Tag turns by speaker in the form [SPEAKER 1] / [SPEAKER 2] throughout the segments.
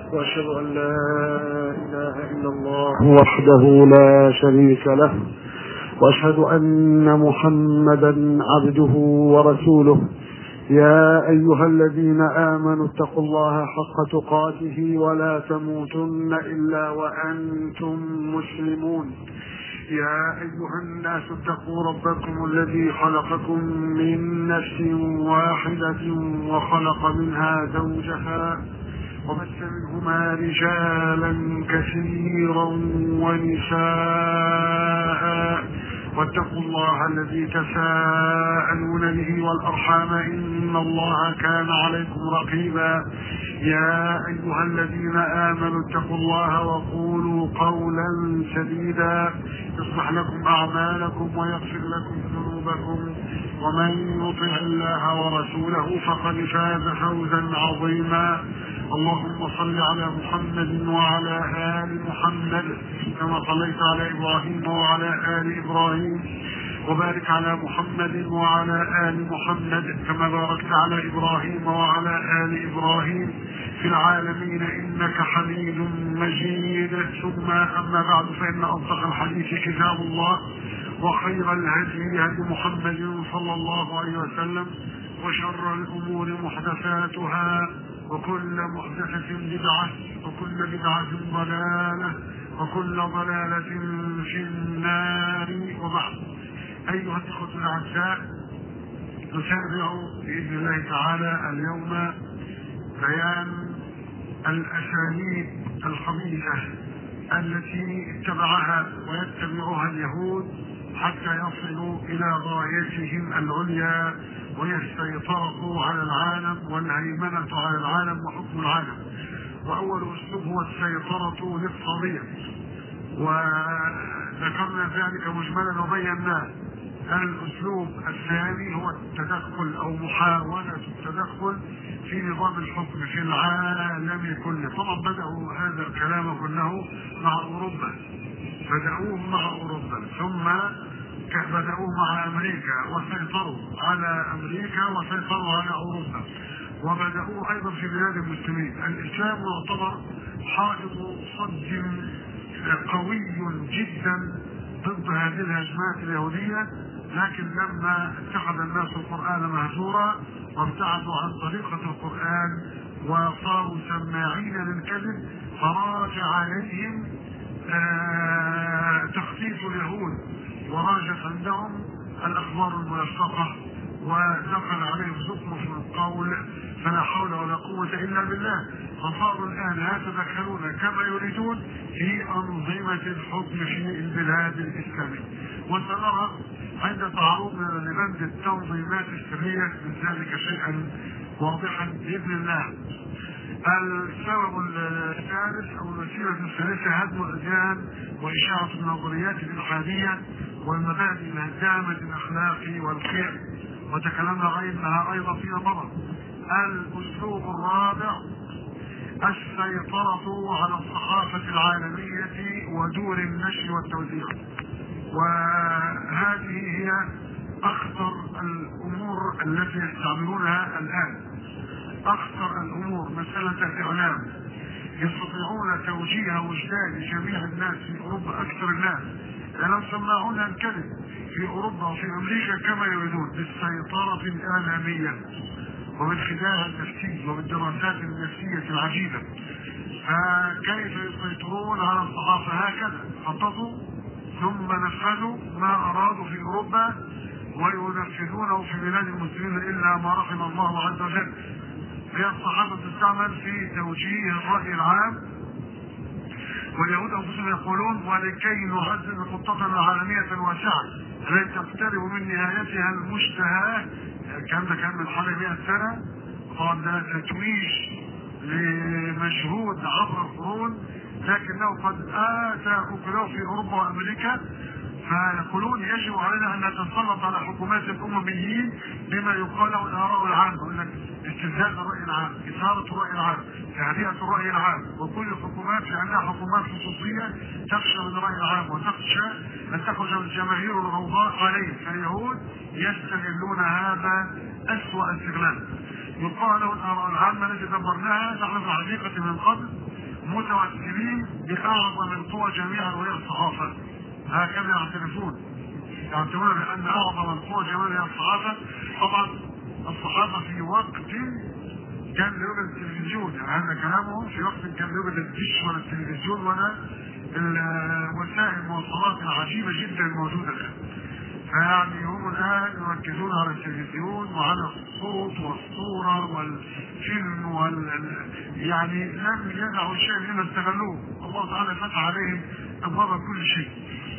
[SPEAKER 1] وأشهد أن لا إله إلا الله وحده لا شريك له وأشهد أن محمدا عبده ورسوله يا أيها الذين آمنوا اتقوا الله حق تقاته ولا تموتن إلا وأنتم مسلمون يا أيها الناس اتقوا ربكم الذي خلقكم من نفس واحدة وخلق منها زوجها وبث منهما رجالا كثيرا ونساء واتقوا الله الذي تساءلون به والأرحام إن الله كان عليكم رقيبا يا أيها الذين آمنوا اتقوا الله وقولوا قولا سديدا يصلح لكم أعمالكم ويغفر لكم ذنوبكم ومن يطع الله ورسوله فقد فاز فوزا عظيما اللهم صل على محمد وعلى آل محمد كما صليت على إبراهيم وعلى آل إبراهيم وبارك على محمد وعلى آل محمد كما باركت على إبراهيم وعلى آل إبراهيم في العالمين إنك حميد مجيد ثم أما بعد فإن أصدق الحديث كتاب الله وخير الهدي هدي محمد صلى الله عليه وسلم وشر الأمور محدثاتها وكل محدثة بدعة وكل بدعة ضلالة وكل ضلالة في النار وبعد أيها الإخوة الأعزاء نتابع بإذن الله تعالى اليوم بيان الأساليب الخبيثة التي اتبعها ويتبعها اليهود حتى يصلوا إلى غايتهم العليا وهي السيطرة على العالم والهيمنة على العالم وحكم العالم وأول أسلوب هو السيطرة الاقتصادية وذكرنا ذلك مجملا وبيناه الأسلوب الثاني هو التدخل أو محاولة التدخل في نظام الحكم في العالم كله طبعا بدأوا هذا الكلام كله مع أوروبا بدأوه مع أوروبا ثم بدأوا مع أمريكا وسيطروا على أمريكا وسيطروا على أوروبا وبدأوا أيضا في بلاد المسلمين الإسلام يعتبر حائط صد قوي جدا ضد هذه الهجمات اليهودية لكن لما اتخذ الناس القرآن مهجورا وابتعدوا عن طريقة القرآن وصاروا سماعين للكذب فراج عليهم آه تخطيط اليهود وراجت عندهم الأخبار الملصقة ودخل عليهم زخرف القول فلا حول ولا قوة إلا بالله فصاروا الآن يتدخلون كما يريدون في أنظمة الحكم في البلاد الإسلامية وسنرى عند تعرضنا لبند التنظيمات السرية من ذلك شيئا واضحا بإذن الله السبب الثالث او الوسيله الثالثه هدم الاديان واشاعه النظريات الالحاديه والمبادئ الهدامه الاخلاق والقيم وتكلمنا عنها ايضا فيما مضى الاسلوب الرابع السيطرة على الصحافة العالمية ودور النشر والتوزيع وهذه هي أخطر الأمور التي يستعملونها الآن أخطر الأمور مسألة الإعلام يستطيعون توجيه وجدان جميع الناس في أوروبا أكثر الناس لأنهم سماعون الكذب في أوروبا وفي أمريكا كما يريدون بالسيطرة الإعلامية وبالخداع النفسي وبالدراسات النفسية العجيبة فكيف يسيطرون على الصحافة هكذا خططوا ثم نفذوا ما أرادوا في أوروبا وينفذونه في بلاد المسلمين إلا ما رحم الله عز وجل هي الصحافة تستعمل في توجيه الرأي العام واليهود أنفسهم يقولون ولكي نعزز خطتنا العالمية الواسعة التي تقترب من نهايتها المشتهاة الكلام ده كان من حوالي 100 سنة طبعا ده تتويج لمجهود عبر القرون لكنه قد آتى أكله في أوروبا وأمريكا فيقولون يجب علينا ان نتسلط على حكومات الامميين بما يقال له الاراء العامه يقول لك استنزاف الراي العام اثاره الراي العام تهدئه الراي العام وكل الحكومات لانها حكومات خصوصيه تخشى من الراي العام وتخشى ان تخرج الجماهير الغوضاء عليه فاليهود يستغلون هذا اسوا استغلال يقال له الاراء العامه التي دبرناها نحن في الحقيقه من قبل متوسلين بأعظم القوى جميعا وهي الصحافة هكذا يعترفون يعتبرون بأن أعظم القوى جميعا هي الصحافة طبعا الصحافة في وقت كان لا يوجد التلفزيون يعني هذا كلامهم في وقت كان لا يوجد الدش ولا التلفزيون ولا وسائل المواصلات العجيبة جدا الموجودة الآن فيعني هم الآن يركزون على التلفزيون وعلى الصوت والصورة والفيلم وال يعني لم يدعوا شيء مما استغلوه الله تعالى فتح عليهم أبواب كل شيء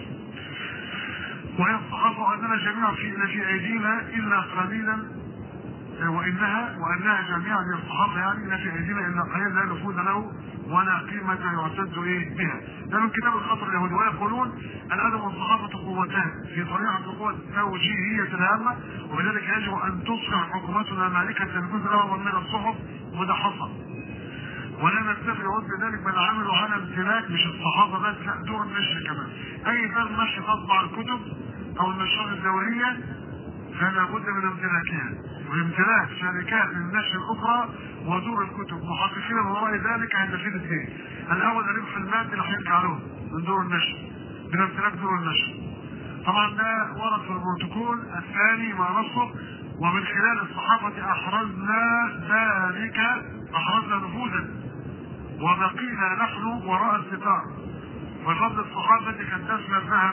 [SPEAKER 1] ويصحف أننا جميعا في في أيدينا إلا قليلا وانها وانها جميعا هي الصحابه يعني لا في ايدينا الا قليل لا نفوذ له ولا قيمة يعتد ايه بها. ده من كتاب الخطر اليهودي ويقولون الادب والصحافة قوتان في طريقة القوة التوجيهية الهامة ولذلك يجب ان تصبح حكومتنا مالكة للجزء الاول من الصحف وده حصل. ولا نكتفي عود بذلك بل عملوا على امتلاك مش الصحافة بس لا دور النشر كمان. اي دار نشر تطبع الكتب او النشرات الدورية فلا بد من امتلاكها وامتلاك شركات النشر الاخرى ودور الكتب محققين وراء ذلك هيستفيد اثنين الاول الربح المادي اللي هيرجع له من دور النشر من امتلاك دور النشر طبعا ده ورد في البروتوكول الثاني ما نصه ومن خلال الصحافة احرزنا ذلك احرزنا نفوذا وبقينا نحن وراء الستار وفضل الصحافة كان تسمى الذهب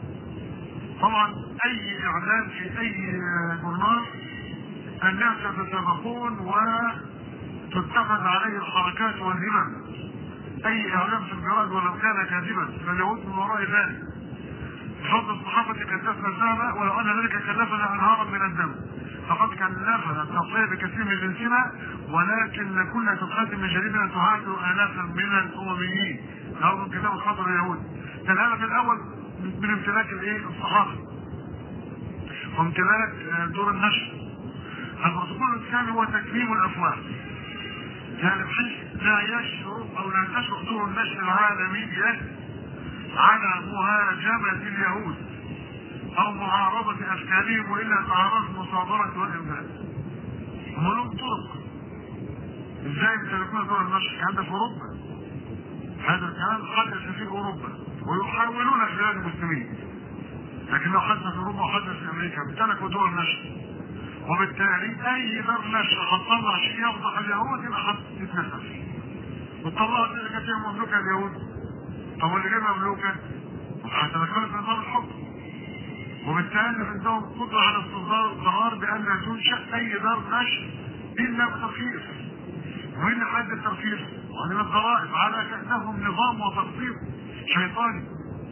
[SPEAKER 1] طبعا اي اعلان في اي جورنال الناس يتسابقون وتتخذ عليه الحركات والهمم اي اعلان في الجرائد ولو كان كاذبا فليعود من وراء ذلك فضل الصحافة كلفنا الذهب ولو ان ذلك كلفنا انهارا من الدم فقد كلفنا التصفية بكثير من جنسنا ولكن كنا تتقدم من جريمة تهاجر آلافا من الأمميين هذا من كتاب الخطر اليهود كان الهدف الأول من امتلاك الايه الصحافة وامتلاك دور النشر البروتوكول الثاني هو تكميم الافواه يعني بحيث لا يشعر او لا تشعر دور النشر العالمية على مهاجمة اليهود او معارضة افكارهم والا تعرض المصادرة والامداد هم لهم طرق ازاي يمتلكون دور النشر هذا في اوروبا هذا الكلام حدث في اوروبا ويحاولون في بلاد المسلمين لكن لو حدث في اوروبا وحدث في امريكا امتلكوا دول النشر وبالتالي اي دار نشر هتطلع شيء يفضح اليهود يبقى هتتنفس وتطلعوا اللي كانت هي مملوكه اليهود طب واللي جاي مملوكه هتدخلوا في نظام الحكم وبالتالي عندهم قدره على استصدار القرار بان لا تنشا اي دار نشر الا بترخيص وين حد الترخيص؟ وعلم الضرائب على كانهم نظام وتخطيط شيطاني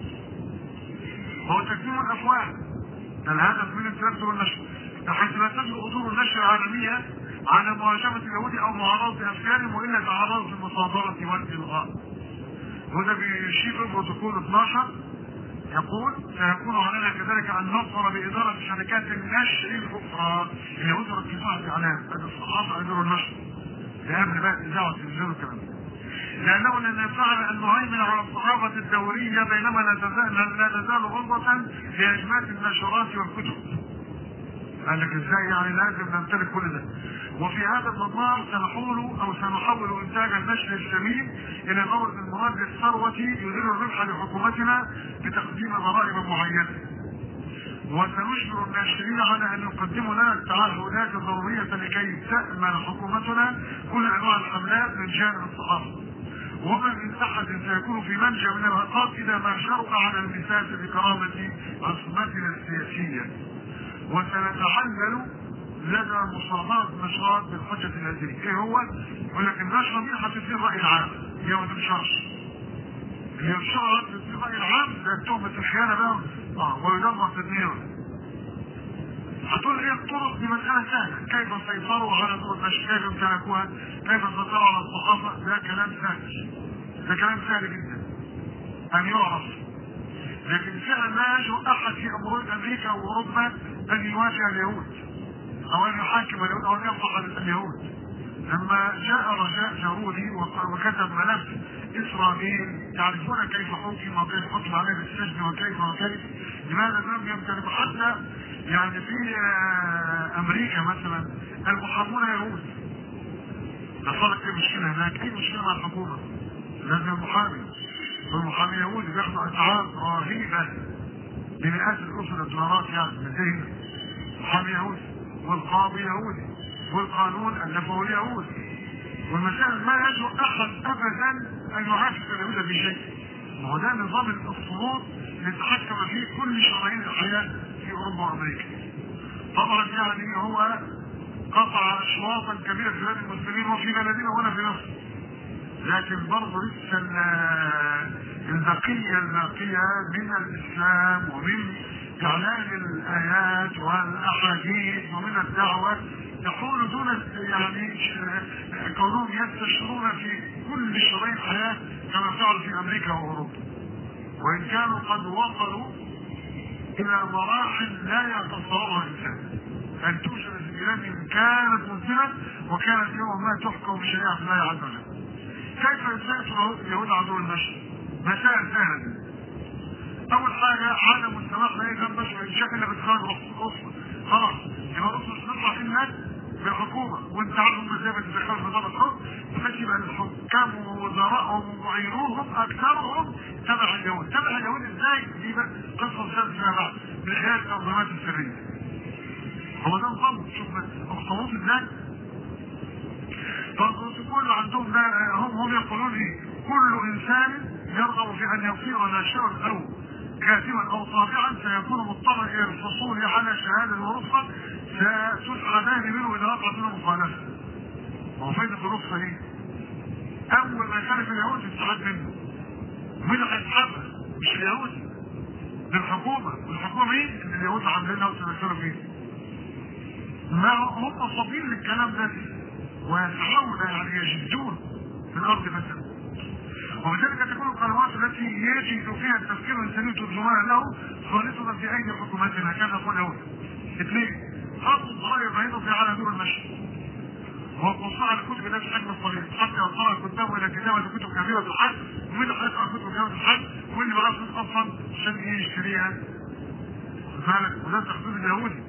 [SPEAKER 1] هو تكميم الافواه ده الهدف من الفرد والنشر بحيث لا تجد اصول النشر العالميه على مواجهه اليهود او معارضه افكارهم والا تعرض للمصادره والالغاء وده بيشير البروتوكول 12 يقول سيكون علينا كذلك ان نظفر باداره شركات النشر الاخرى اليهود يركزون على الاعلام هذا الصحافه اداره النشر ده قبل بقى الاذاعه والتلفزيون والكلام ده لانه لن ينفعنا ان نهيمن على الصحافه الدوريه بينما لا تزال لا تزال غلظه في اجماع النشرات والكتب. قال لك ازاي يعني لازم نمتلك كل ده. وفي هذا المضمار سنحول او سنحول انتاج النشر الشميل الى مورد المراد للثروه يدير الربح لحكومتنا بتقديم ضرائب معينه. وسنجبر الناشرين على ان يقدموا لنا التعهدات الضروريه لكي تامن حكومتنا كل انواع الحملات من جانب الصحافه. ومن من احد سيكون في منجا من العقاب اذا ما شرط على المساس بكرامه عصمتنا السياسيه وسنتحلل لدى مصادرة النشرات بالحجة الهزلية ايه هو؟ يقول لك النشرة دي هتصير الرأي العام هي ما تنشرش هي الشهرة تصير الرأي العام ده تهمة الخيانة بقى اه ويدمر تدميرا هتقول ايه الطرق دي مسألة سهلة كيف سيطروا على دور النشر كيف امتلكوها كيف سيطروا على الصحافة ده كلام سهل ده كلام سهل جدا ان يعرف لكن فعلا لا يجرؤ احد في امور امريكا واوروبا ان يواجه اليهود او ان يحاكم اليهود او ان يفضح اليهود لما جاء رجاء جارودي وكتب ملف اسرائيل تعرفون كيف حكم وكيف حكم عليه بالسجن وكيف وكيف لماذا لم يمتلكوا حتى يعني في امريكا مثلا المحامون يهود حصلت ايه مشكله هناك اي مشكله مع الحكومه لازم المحامي والمحامي يهودي بياخدوا اسعار رهيبه بمئات الاسر الدولارات يعني من محامي يهودي والقاضي يهودي والقانون الفه اليهود والمسائل ما يجرؤ احد ابدا ان يعافس اليهود بشيء ما هو ده نظام الاسطورات اللي تحكم فيه كل شرايين الحياه في اوروبا وامريكا طبعا يعني هو قطع اشواطا كبيره في بلاد المسلمين وفي بلدنا وهنا في مصر لكن برضه لسه البقيه الباقيه من الاسلام ومن اعلان الايات والاحاديث ومن الدعوه يحول دون يعني كونهم يستشرون في كل شرايين الحياه كما فعلوا في امريكا واوروبا وان كانوا قد وصلوا الى مراحل لا يتصورها الانسان ان توجد في بلاد كانت مسلمه وكانت يوم ما تحكم بشريعه الله عز وجل كيف يسيطر اليهود عدو البشر؟ مسائل سهله اول حاجه عدم السماح لاي ذنب بشري الشكل اللي بتخرج رخصه خلاص يبقى رخصه تطلع في الناس بالحكومه وانت عارفهم ازاي بتدخلوا في نظام الحكم بحيث يبقى الحكام ووزرائهم وغيرهم اكثرهم تبع اليهود تبع اليهود ازاي دي بقى قصه سهله فيما بعد من خلال التنظيمات السريه هو ده نظام شوف الخطوات ازاي فالبروتوكول عندهم ده هم هم يقولون ايه كل انسان يرغب في ان يصير ناشئا او كاتبا او طابعا سيكون مضطرا الى الحصول على شهاده ورخصه ستسحبان منه اذا وقعت منه مخالفه. هو فايده الرخصه ايه؟ اول ما يخالف اليهود يستفاد منه. مين اللي هيسحبها؟ مش اليهود. دي الحكومه، والحكومه مين؟ اللي اليهود عاملينها وسيسيروا فيها. ما هم صابين للكلام ده ويسعون يعني يجدون في الارض مثلا وبذلك تكون القنوات التي يجد فيها التفكير الانساني ترجمان له خالصة في ايدي حكوماتنا كما يقول له اثنين خطوا الضرائب بعيدهم في على دور المشي وقصاء الكتب ده في حجم الصغير حتى يوصلها الكتاب الى كتابة كتب كبيرة الحج ومن هيقرا كتب كبيرة الحج واللي معاه فلوس اصلا عشان ايه يشتريها ذلك وده التخطيط اليهودي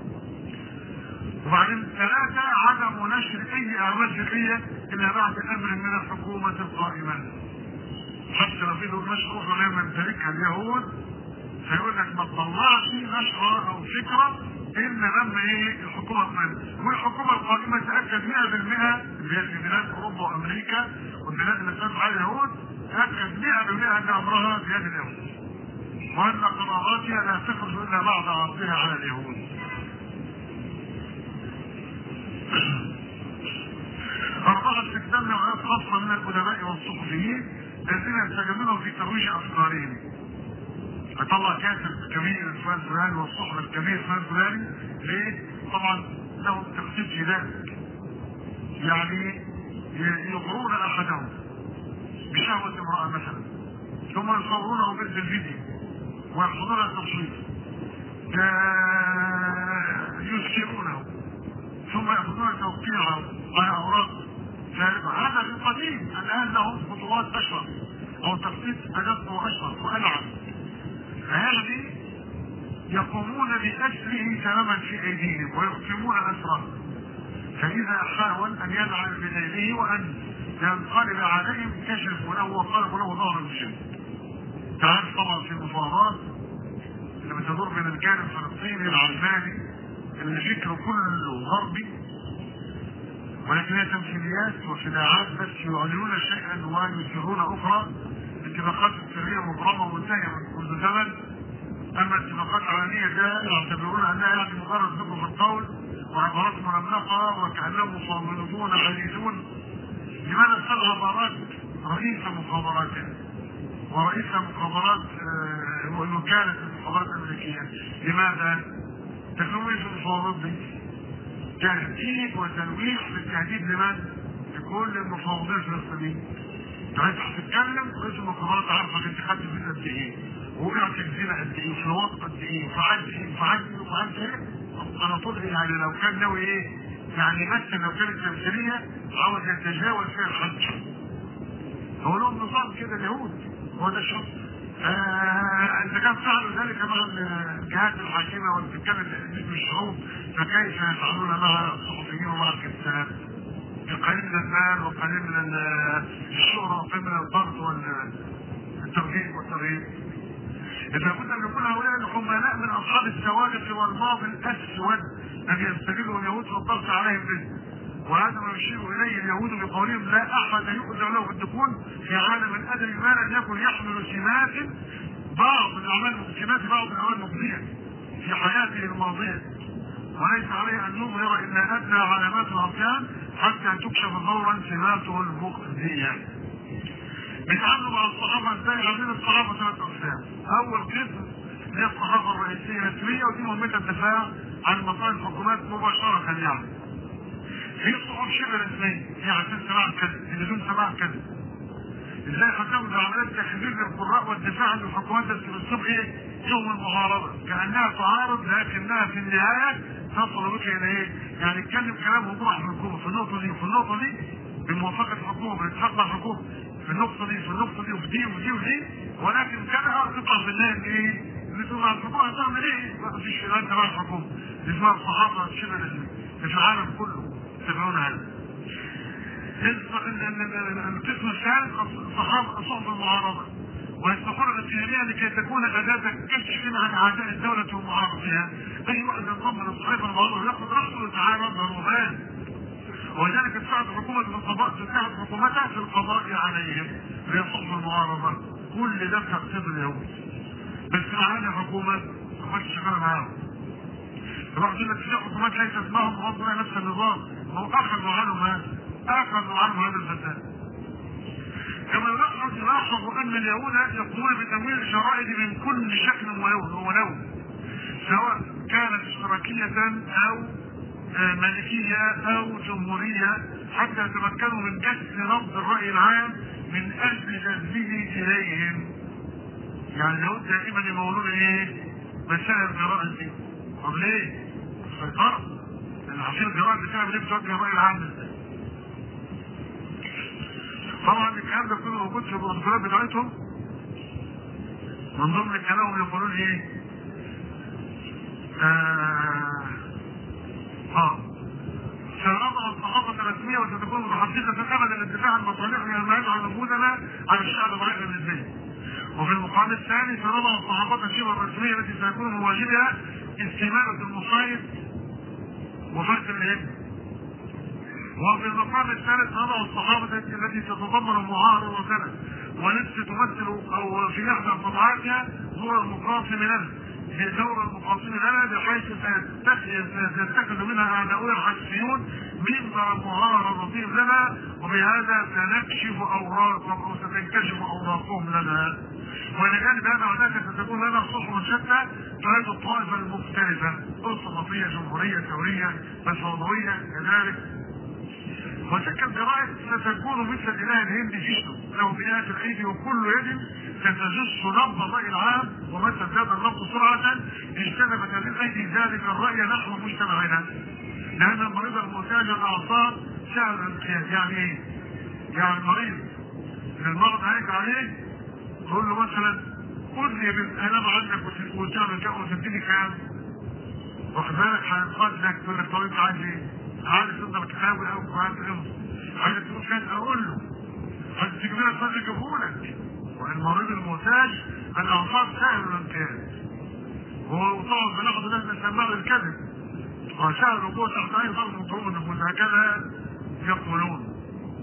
[SPEAKER 1] وبعدين ثلاثة عدم نشر أي أعمال فقهية إلا بعد أمر من الحكومة القائمة. حتى لو في دور نشر أخرى لا يمتلكها اليهود فيقول لك ما تطلعش نشرة أو فكرة إلا لما إيه الحكومة القائمة. والحكومة القائمة تأكد 100% اللي هي في بلاد أوروبا وأمريكا والبلاد اللي تابعة على اليهود تأكد 100% أن أمرها بيد اليهود. وأن قراراتها لا تخرج إلا بعد عرضها على اليهود. أربعة استخدام نوعات خاصة من الأدباء والصحفيين الذين يستخدمونهم في ترويج أفكارهم. أطلع كاتب كبير فلان فلاني والصحفي الكبير فلان فلاني ليه؟ طبعا لهم تخطيط في ذلك. يعني يغرون أحدهم بشهوة امرأة مثلا ثم يصورونه بالفيديو ويحصلون التصوير يسكرونه ثم يأخذون توقيعه على أوراق هذا في القديم الآن لهم خطوات أشهر أو تخطيط أدق وأشهر وألعب هذه يقومون بأسره تماما في أيديهم ويقسمون أسره فإذا حاول أن يدعى بليله وأن ينقلب عليهم كشفوا له وقلبوا له ظهر الجن تعرف طبعا في المفاوضات اللي بتدور بين الجانب الفلسطيني العلماني اللي فكره كله غربي ولكن هي تمثيليات وخداعات بس يعلنون شيئا ويسرون اخرى اتفاقات سريه مبرمه ومنتهيه منذ زمن اما اتفاقات علنيه ده يعتبرون انها يعني مجرد ذكر في القول وعبارات منمقه وكانهم مصممون حديثون لماذا استدعى بارات رئيس مخابرات ورئيس مخابرات وكاله المخابرات الامريكيه لماذا؟ تكوين في المفاوضات دي تهديد وتلويح بالتهديد لمن؟ لكل المفاوضين الفلسطينيين. انت هتتكلم رئيس المخابرات عارفك انت خدت فلوس قد ايه؟ وقعت الزنا قد ايه؟ وفلوات قد ايه؟ وفعلت ايه؟ وفعلت ايه؟ وفعلت ايه؟ على طول يعني لو كان ناوي ايه؟ يعني مثلا لو كانت تمثيليه عاوز يتجاوز فيها الحد. هو لهم نظام كده اليهود هو ده الشخص آه اذا كان فعلوا ذلك مع الجهات الحاكمه والسكان باسم الشعوب فكيف يفعلون مع الصحفيين ومع الكتاب؟ قليل من المال وقليل من الشهرة وقليل من الضغط والترغيب والترهيب إذا كنت أن يكون هؤلاء الحملاء من أصحاب السوابق والماضي الأسود الذي يستغله اليهود في الضغط عليهم به وهذا ما يشير اليه اليهود بقولهم لا احد يؤذن له بالدخول في عالم الادب ما لم يكن يحمل سمات بعض الاعمال سمات بعض الاعمال المبديه في حياته الماضيه وليس عليه ان يظهر الا ادنى علامات العصيان حتى تكشف فورا سماته المخزيه. بيتعاملوا مع الصحابه ازاي؟ عاملين الصحابه ثلاث اقسام. اول قسم هي الصحافه الرئيسيه الرسميه ودي مهمتها الدفاع عن مصالح الحكومات مباشره يعني. في صحف شبه رسميه هي عشان سماع الكذب بدون سماع الكذب ازاي هتعمل عمليات تخدير للقراء والدفاع عن الحكومات بس باسلوب ايه؟ يوم المعارضه كانها تعارض لكنها في النهايه تصل بك الى ايه؟ يعني تتكلم كلام وضوح في الحكومه في النقطه دي وفي النقطه دي بموافقه الحكومه بالاتفاق مع الحكومه في النقطه دي في النقطه دي وفي دي وفي ودي ولكن كانها تطلع في النهايه ايه؟ اللي مع الحكومه هتعمل ايه؟ ما فيش انت مع الحكومه دي اسمها الصحافه شبه رسميه في العالم كله يتبعون هذا القسم الثالث صحابة صحب المعارضة ويستقر الاتهامية لكي تكون أداة كشف عن أعداء الدولة ومعارضتها أي واحد ينضم للصحيفة المعارضة يأخذ رأسه ويتعارض ضربان ولذلك تساعد حكومة القضاء تساعد حكومتها في القضاء عليهم هي صحب المعارضة كل ده تقصد اليهود بس مع هذه الحكومة ما كنتش شغالة معاهم راح يقول لك في حكومات ليست معهم غضوا نفس النظام هو اخذوا عنهم هذا اخذوا عنهم هذا الفساد كما نلاحظ نلاحظ ان اليهود يقومون بتمويل الشرائط من كل شكل ولون ولون سواء كانت اشتراكية او ملكية او جمهورية حتى يتمكنوا من كسر نبض الرأي العام من اجل جذبه اليهم يعني اليهود دائما يمولون ايه مسائل الجرائم دي طب ليه؟ السيطرة لان عشان الجرائم بتاعها ليه بتوجه الرأي العام ازاي؟ طبعا الكلام ده كله موجود في الانفراد بتاعتهم من ضمن كلامهم يقولون ايه؟ آه اه سنضع الصحافة الرسمية وستكون متحفزة أبدا للدفاع عن مصالحنا المهمة عن نفوذنا على الشعب ضعيف النسبية. وفي المقام الثاني سنضع الصحافات الشبه الرسمية التي سيكون من واجبها استمالة المصايب وفرق الهجم. وفي المقام الثالث نضع الصحافة التي تتضمن معارضتنا والتي تمثل او في احدى طبعاتها دور المقاصم لنا دور المقاصم لنا بحيث سيتخذ منها اعداؤنا الحسيون منبر معارضتهم لنا وبهذا سنكشف اوراقهم او ستنكشف اوراقهم لنا والى جانب هذا هناك ستكون لنا صحف شتى تريد الطائفه المختلفه الصحفيه جمهوريه ثوريه فوضويه كذلك وتلك الجرائد ستكون مثل الاله الهندي جيشنو له مئات الايدي وكل يد ستجس نبض الراي العام ومتى ازداد النبض سرعه اجتنبت هذه الايدي ذلك الراي نحو مجتمعنا لان المريض المحتاج الاعصاب سهل الانقياد يعني ايه؟ يعني المريض المرض هيك عليه تقول له مثلا قول لي بالانام عندك وتعمل كام وتديني كام واخد بالك هينقاد لك تقول لك طبيب عايز ايه؟ عايز تفضل تحاول او عايز حفظ عايز تقول كان اقول له عايز تجيب لنا الفرق يجيبهولك والمريض المحتاج الاعصاب سهل الانقياد وطبعا بناخد الناس نسمعه الكذب وسهل الوقوع تحت اي ظرف من ظروف النفوس هكذا يقولون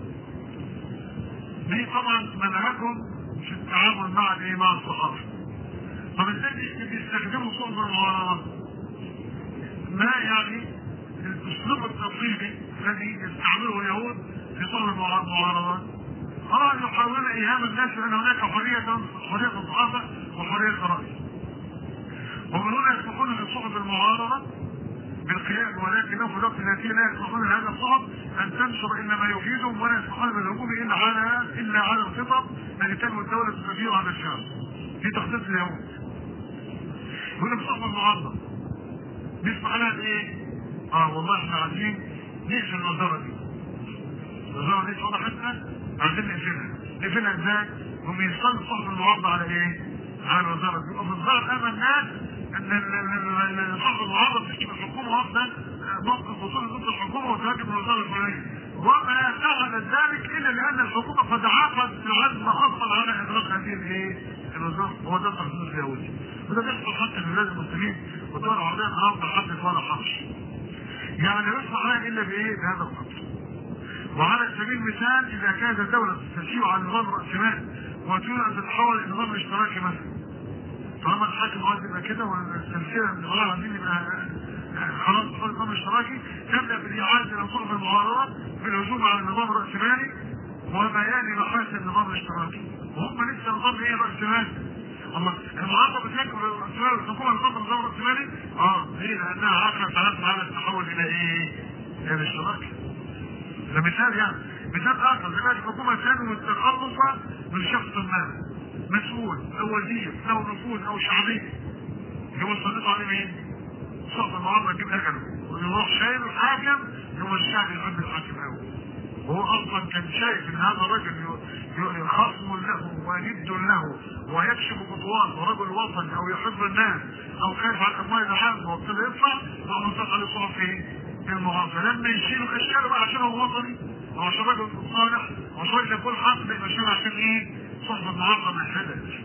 [SPEAKER 1] دي طبعا منهجهم في التعامل مع الايه مع الصحافه طب ازاي بيستخدموا صحف المعارضه؟ ما يعني الاسلوب التطبيقي الذي يستعمله اليهود في صلب المعارضات اه يحاولون ايهام الناس بان هناك حريه حريه الصحافه وحريه الراي ومن هنا يسمحون لصحف المعارضه بالقيام ولكنهم في الوقت الذي لا يسمحون لهذا الصحف ان تنشر الا ما يفيدهم ولا يسمحون بالهجوم الا على الا على الخطط التي تنوي الدوله تستطيع على الشعب في تخصيص اليهود يقول لك صحف المعارضه بيسمع لها بايه؟ اه والله احنا عايزين نقفل الوزاره دي الوزاره دي واضح لنا عايزين نقفلها نقفلها ازاي؟ هم يصلوا صحف المعارضه على ايه؟ على الوزاره دي وفي الظاهر امل الناس ان صحف المعارضه تشتكي الحكومه واخده موقف وصول ضد الحكومه وتهاجم الوزاره الفلانيه وما فعل ذلك الا لان الحكومه قد عقد عزم خاص حرصا على اغلاق هذه الايه؟ الوزاره هو ده التخصص اليهودي وده بيحصل حتى في بلاد المسلمين والدول العربيه النهارده حدث ولا حرج يعني لا يصلح لها الا بايه؟ بهذا القدر وعلى سبيل المثال اذا كانت الدوله تستشير على نظام راسمالي وتريد ان تتحول الى نظام اشتراكي مثلا طالما الحاكم عايز يبقى كده والتمثيل من الله عايزين يبقى خلاص تدخل نظام اشتراكي تبدا بالاعاده الى صلب المعارضه بالهجوم على النظام الراسمالي وبيان محاسن النظام الاشتراكي وهم لسه نظام ايه راسمالي الله المعارضه بتاكل الراسمالي والحكومه نظام النظام الراسمالي اه ليه لانها عقدت على التحول الى ايه؟ الى الاشتراكي ده مثال يعني مثال اخر دلوقتي الحكومه تنوي التخلص من شخص ما مسؤول او وزير او نفوذ او شعبيه يوصل عليه مين؟ صف النهارده يجيب اجله ويروح شايل الحاكم يوم الشعب يحب الحاكم قوي وهو اصلا كان شايف ان هذا الرجل خصم له وند له ويكشف خطوات ورجل وطني او يحب الناس او خايف على اموال العام وابتدى يدفع راح منطق عليه صحف في المغافله لما يشيلوا اشياء بقى عشان هو وطني او عشان راجل صالح او عشان راجل يكون حق يبقى شايل عشان ايه؟ صحبه النهارده من الحدث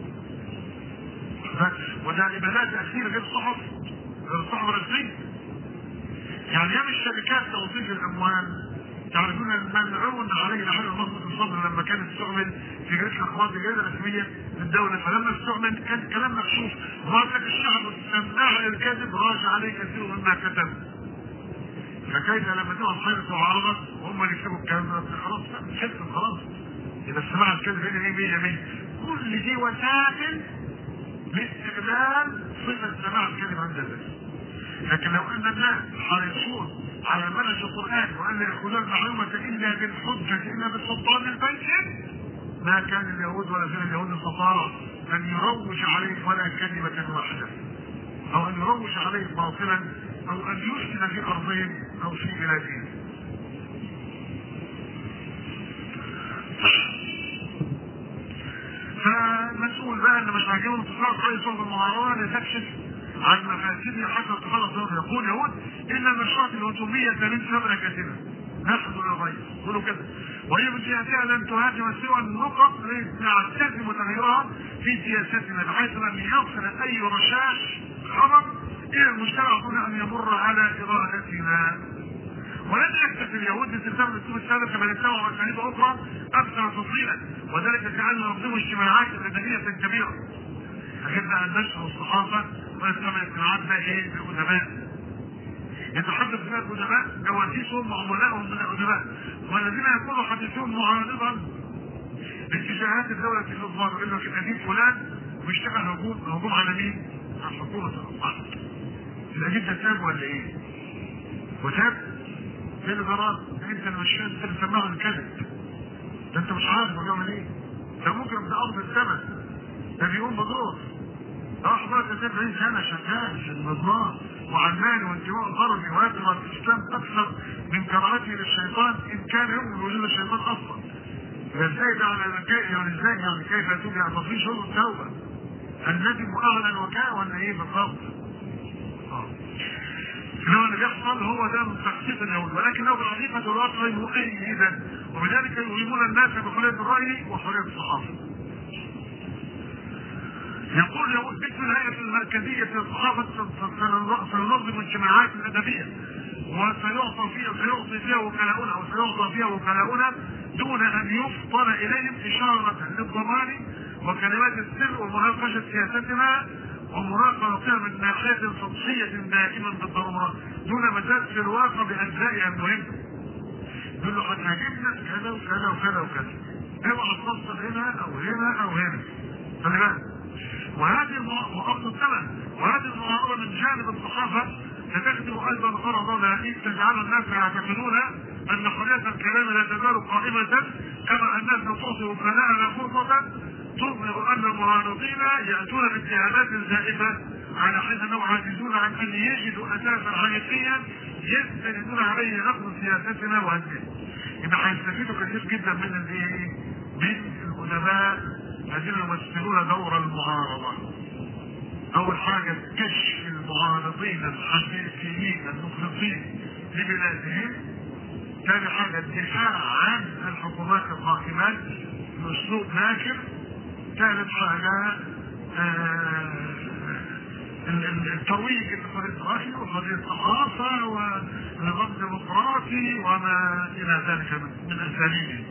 [SPEAKER 1] وده يبقى لا تاثير غير صحف غير الصحف الرسميه يعني يا الشركات توظيف الاموال تعرفون الملعون عليه لحد مصر الصبر لما كان استعمل في جريده الاخبار الجريده الرسميه للدوله فلما استعمل كان كلام مكشوف وقال لك الشعب سماع للكذب راجع عليه كثير مما كتب فكيف لما تبقى صحيفه معارضه وهم اللي يكتبوا الكلام ده خلاص حته خلاص يبقى السماع الكذب هنا ايه 100 100 كل دي وسائل لاستغلال صفه سماع الكذب عند الناس لكن لو ان الناس حريصون على منهج القران وان ياخذون المعلومه الا بالحجه الا بالسلطان البين ما كان اليهود ولا كان اليهود استطاعوا ان يروج عليه ولا كلمه واحده او ان يروج عليه باطلا او ان يسكن في ارضهم او في بلادهم فمسؤول بقى ان مش عاجبهم انتصار رئيس صوت المعارضه لتكشف عن مفاسده حتى تخلص منه يقول يهود ان النشاط الهجوميه ليس ثمن كثيرا نحن للغير يقولوا كده وهي من جهتها لن تهاجم سوى النقط التي نعتزم تغييرها في سياستنا بحيث لن يصل اي رشاش خبر الى المجتمع دون ان يمر على ارادتنا ولن يكتفي اليهود باستخدام الاسلوب السابق بل اتبعوا اساليب اخرى اكثر تفصيلا وذلك جعلنا نقدم اجتماعات ادبيه كبيره احب ان نشر الصحافه ويستمع اجتماعات بقى ايه بالادباء يتحدث فيها الادباء جواسيسهم وعملائهم من الادباء والذين يكونوا حديثهم معارضا لاتجاهات الدولة الإصدار يقول لك الأديب فلان وبيشتغل هجوم هجوم على مين؟ على حكومة الأصحاب الأديب ده تاب ولا إيه؟ وتاب؟ فين القرار؟ أنت اللي مش أنت اللي سماها الكذب ده أنت مش عارف هو بيعمل إيه؟ ده ممكن ده أرض الثمن ده بيقوم بدور راح بقى 40 سنة شغال في النظام وعلماني وانتماء غربي ويكره الاسلام اكثر من كراهته للشيطان ان كان يؤمن بوجود الشيطان اصلا. ازاي ده على يعني ازاي يعني كيف يتوب يعني ما فيش شروط توبه. الندم اعلن وكاء ولا ايه بالضبط؟ اه. انما اللي بيحصل هو ده من تخطيط اليهود ولكنه بالحقيقه الواقع مؤيدا وبذلك يوهمون الناس بحريه الراي وحريه الصحافه. يقول له باسم الهيئة المركزية للصحافة سننظم اجتماعات أدبية وسيعطى فيها سيعطي فيها وكلاؤنا أو سيعطى فيها وكلاؤنا دون أن يفطن إليهم إشارة للضمان وكلمات السر ومناقشة سياستنا ومراقبتها من ناحية سطحية دائما بالضرورة دون مزاج في الواقع بأجزائها المهمة. يقول له هتعجبنا كذا وكذا وكذا وكذا. اوعى تفصل هنا أو هنا أو هنا. خلي بالك. وهذه وقبض الثمن وهذه المعارضه من جانب الصحافه ستخدم ايضا غرضا ان تجعل الناس يعتقدون ان حريه الكلام لا تزال قائمه كما الناس تعطي وكلاءنا فرصه تظهر ان المعارضين ياتون باتهامات زائفه على حين انهم عاجزون عن ان يجدوا اساسا حقيقيا يستندون عليه نقد سياستنا وهدمها. يبقى هيستفيدوا كثير جدا من الايه؟ من الادباء الذين يمثلون دور المعارضة أول حاجة كشف المعارضين الحقيقيين المخلصين لبلادهم ثاني حاجة الدفاع عن الحكومات الحاكمات باسلوب ناكر ثالث حاجه آه، ال- ال- الترويج لحريه الراي وحريه الصحافه ونظام ديمقراطي وما الى ذلك من- من اساليبه.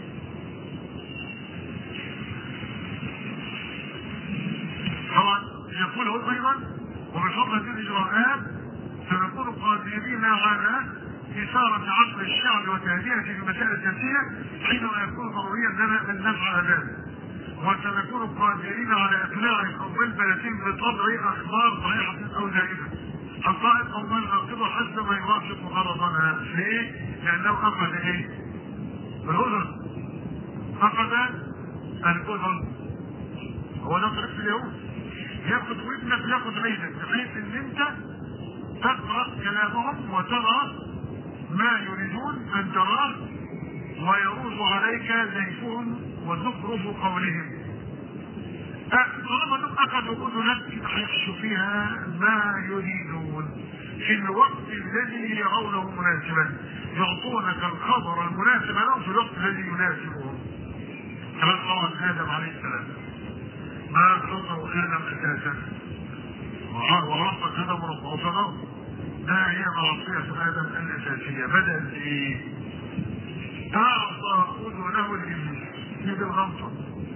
[SPEAKER 1] طبعا يقول هو ايضا وبفضل هذه الاجراءات سنكون قادرين على إثارة عقل الشعب وتهدئته في المسائل السياسية حينما يكون ضروريا لنا أن نفعل ذلك. وسنكون قادرين على إقناع قوم البلدين بطبع أخبار صحيحة أو زائدة. القائد قومان ناقضة حسب ما يوافق غرضنا. ليه؟ لأنه أخذ إيه؟ الأذن. أخذ الأذن. هو ده طريق اليهود. ياخد ودنك وياخد عينك بحيث ان انت تقرا كلامهم وترى ما يريدون ان تراه ويروج عليك زيفهم وزخرف قولهم طالما انهم اخذوا اذنك هيحشوا فيها ما يريدون في الوقت الذي يرونه مناسبا يعطونك الخبر المناسب لهم في الوقت الذي يناسبهم كما قال ادم عليه السلام ما خطأ ادم اساسا وربك ادم ربنا ما هي معصية ادم الاساسية بدل ايه اعطى اذنه الابليس دي الغلطة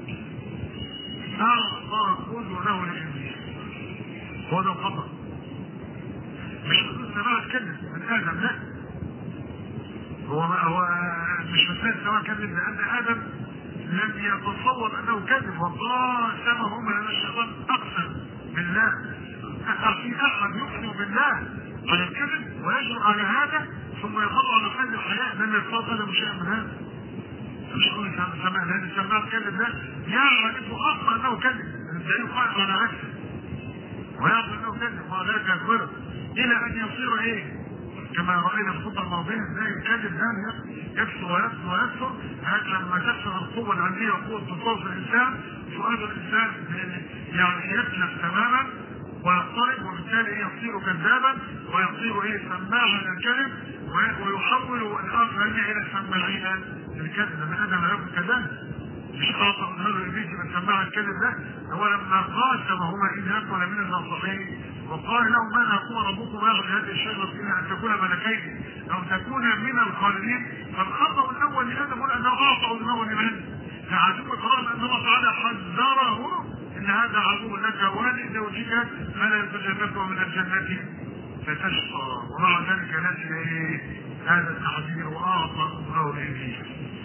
[SPEAKER 1] اعطى اذنه الابليس هو ده الخطأ مش سماع اتكلم من ادم لا هو هو مش مسألة سماع كذب لان ادم لم يتصور انه كذب وقاسمه من الشيطان اقسم بالله في احد يقسم بالله على الكذب ويجرؤ على هذا ثم يظل على هذه الحياه لم يتصور هذا مش من هذا مش هقول سماع لان سماع الكذب ده يعرف اصلا انه كذب الدليل قائم على عكسه ويعرف انه كذب ومع ذلك يكبره الى ان يصير ايه كما راينا في الخطبه الماضيه ازاي الكذب ده يكسر ويكسر ويكسر لغايه لما تكسر القوه العلميه وقوه تصور في الانسان سؤال الانسان يعني يتلف تماما ويضطرب وبالتالي يصير كذابا ويصير ايه سماعا للكذب ويحول الاخرين الى سماعين للكذب لان ادم لا يكون كذلك مش خاطر من هذا البيت من سماع الكذب ده هو لما قاسمهما ان يكون من الناصحين وقال لهم ما نقول ربكم ياخذ هذه الشجره الا ان تكون ملكين او تكون من الخالدين فالخطا الاول لادم هو انه اعطى اذنه لمن؟ لعدو قال ان الله تعالى حذره ان هذا عدو لك ولزوجك فلا يتجنبه من الجنه فتشقى ومع ذلك نسي ايه؟ هذا التحذير واعطى اذنه لابليس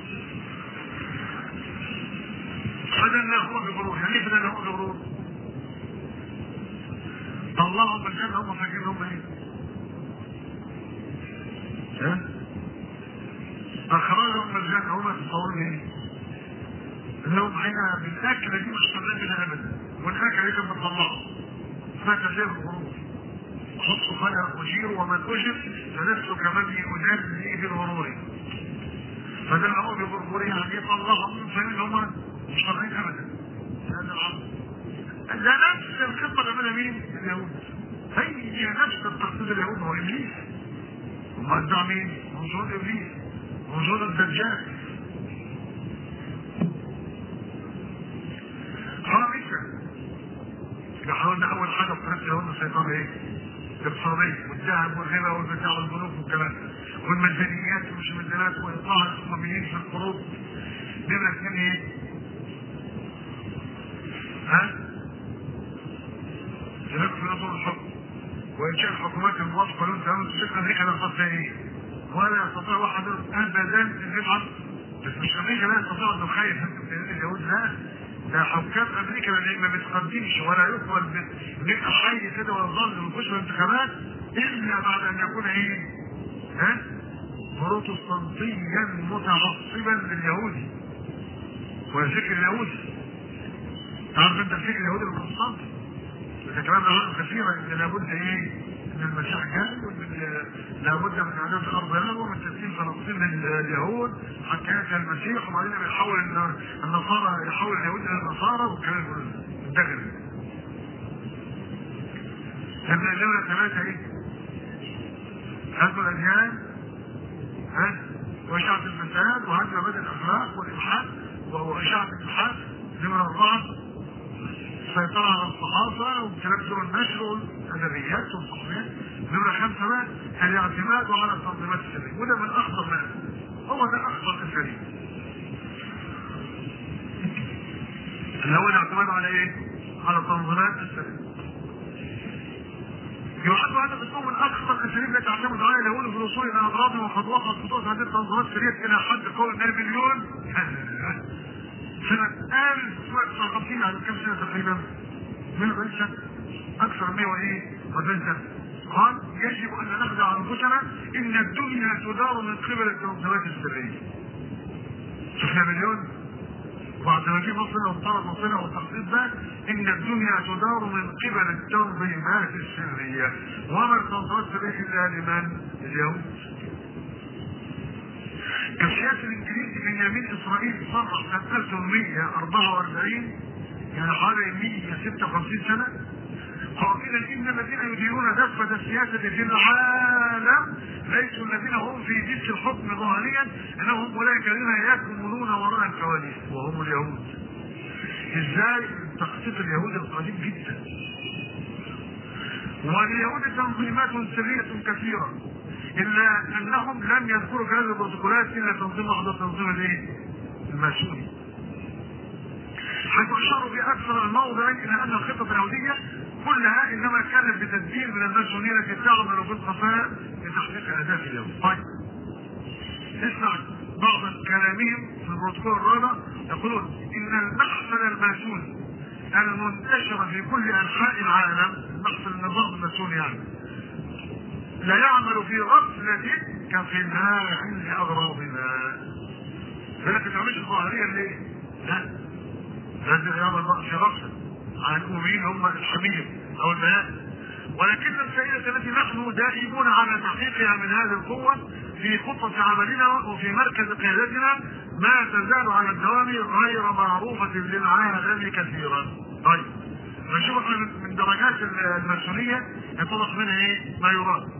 [SPEAKER 1] فدلناهما بغرور يعني ايه فدلناهما بغرور؟ طلعهم الجنة هم فاكرين هم ايه؟ ها؟ أخرجهم من الجنة هم تصورون ايه؟ انهم حين بالاكله دي مش طالعين منها ابدا والاكله دي كانت بتطلعهم اسمها تجربه الغرور حطوا خير اجير ومن اجر فنفسه كمان يجاب بايد الغرور فده الامر بغرور يعني يطلعهم من فين هم مش طالعين ابدا هذا الامر ده نفس الخطه اللي عملها مين؟ اليهود هي نفس التخطيط اليهود هو ابليس هم ده مين؟ موجود ابليس موجود الدجال خامسا احنا حاولنا اول حاجه في طريق اليهود الشيطان ايه؟ الاقتصاديه والذهب والغنى والبتاع والبنوك والكلام والميزانيات ومش الميزانيات وايقاع الاسلاميين في القروض نمره اثنين ايه؟ ها؟ تنقل في نظر الحكم وانشاء الحكومات الموافقه لهم تمام الشيخ امريكا لا تستطيع ايه؟ ولا يستطيع واحد ابدا ان يفعل بس مش امريكا لا يستطيع انه خايف اليهود لا ده حكام امريكا ما بتقدمش ولا يقبل بيبقى حي كده ويظل ويخش في الانتخابات الا بعد ان يكون ايه؟ ها؟ بروتستانتيا متعصبا لليهودي والفكر اليهودي تعرف انت الفكر اليهودي البروتستانتي ده كلام عنه كثيرا ان لابد ايه؟ ان المسيح جاي وان لابد من اعداد الارض له ومن تسليم فلسطين لليهود حتى ياتي المسيح وبعدين يحول النصارى يحول اليهود الى النصارى والكلام ده الدغري. لما نمرة ثلاثة ايه؟ هدم الاديان ها؟ وإشاعة الفساد وهدم مبادئ الاخلاق والالحاد وإشاعة الإبحاث نمرة أربعة السيطرة على الصحافة وتنزل النشر والأدبيات والتصوير نمرة خمسة بقى الاعتماد على التنظيمات السرية وده من أخطر ما هو ده أخطر السرية اللي هو الاعتماد على إيه؟ على التنظيمات السرية يعد هذا الاسلوب من اكثر الاساليب التي تعتمد عليها اليهود في الوصول الى اغراضهم وقد وصلت خطوات هذه التنظيمات السريه الى حد قول نابليون سنة 1959 على كم سنة تقريبا؟ 140 سنة أكثر من 100 وإيه؟ 40 سنة قال يجب أن نخدع أنفسنا إن الدنيا تدار من قبل التنظيمات السرية شوف نابليون وبعد ما جه مصر وطلب مصر والتخطيط ده ان الدنيا تدار من قبل التنظيمات السريه وما التنظيمات السريه الا لمن؟ اليهود السياسي الانجليزي بنيامين اسرائيل صرح سنه 1844 يعني حوالي 156 سنه قائلا ان الذين يديرون دفه السياسه في العالم ليسوا الذين هم في جنس الحكم ظاهريا انهم اولئك الذين يكملون وراء الكواليس وهم اليهود ازاي تخطيط اليهود القديم جدا ولليهود تنظيمات سريه كثيره الا انهم لم يذكروا في هذه البروتوكولات الا تنظيم واحد تنظيم الايه؟ الماسوني حيث اشاروا في اكثر من موضع الى ان الخطه اليهوديه كلها انما كانت بتدبير من الماسونيه التي تعمل بالخفاء لتحقيق اهداف اليهود. طيب اسمع بعض كلامهم في البروتوكول الرابع يقولون ان المحفل الماسوني المنتشر في كل انحاء العالم محفل النظام الماسوني يعني لا يعمل في غفلة كفناع لأغراضنا فلك ما تعملش الظاهرية ليه؟ لا لازم يعمل بقى في غفلة عن مين هم الحمير أو البيان ولكن الفائدة التي نحن دائمون على تحقيقها من هذه القوة في خطة عملنا وفي مركز قيادتنا ما تزال على الدوام غير معروفة للعالم كثيرا. طيب نشوف احنا من درجات الماسونية يتضح منها ايه؟ ما يراد.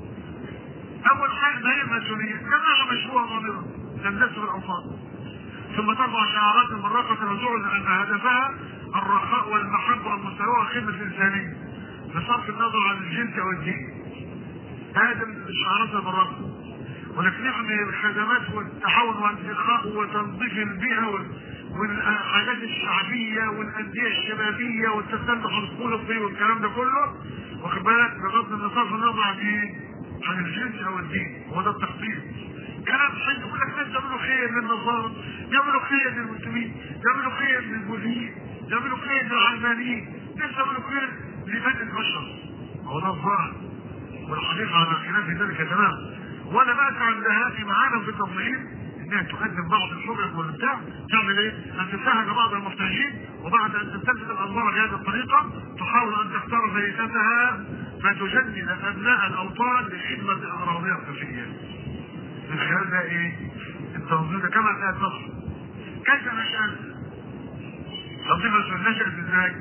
[SPEAKER 1] اول حاجه ما هي الماسونيه جماعه مشروع ضامنه تندس بالاوساط ثم ترفع شعارات مرقه وتعلن ان هدفها الرخاء والمحبه والمساواه والخدمه الانسانيه بصرف النظر عن الجنس او الدين هذا من الشعارات المرقه ولكن نحن الخدمات والتعاون والانتقاء وتنظيف البيئه والحاجات الشعبيه والانديه الشبابيه والتسلح الخلقي والكلام ده كله واخد بالك بغض النظر عن ايه؟ عن الجنس او الدين هو ده التخطيط كلام حلو يقول لك ناس يعملوا خير للنصارى يعملوا خير للمسلمين يعملوا خير للبوذيين يعملوا خير للعلمانيين ناس يعملوا خير لبني البشر هو ده الظاهر والحقيقه على خلاف ذلك تمام وانا بقى عندها في معانا في التطبيق انها تقدم بعض الشغل والبتاع تعمل ايه؟ ان تساعد بعض المحتاجين وبعد ان تستلزم الانظار بهذه الطريقه تحاول ان تختار زيتتها فتجند ابناء الاوطان لخدمه اغراضها الخفيه. من خلال ده ايه؟ التنظيم ده كما كانت مصر. كيف نشأت؟ تنظيم نشأت ازاي؟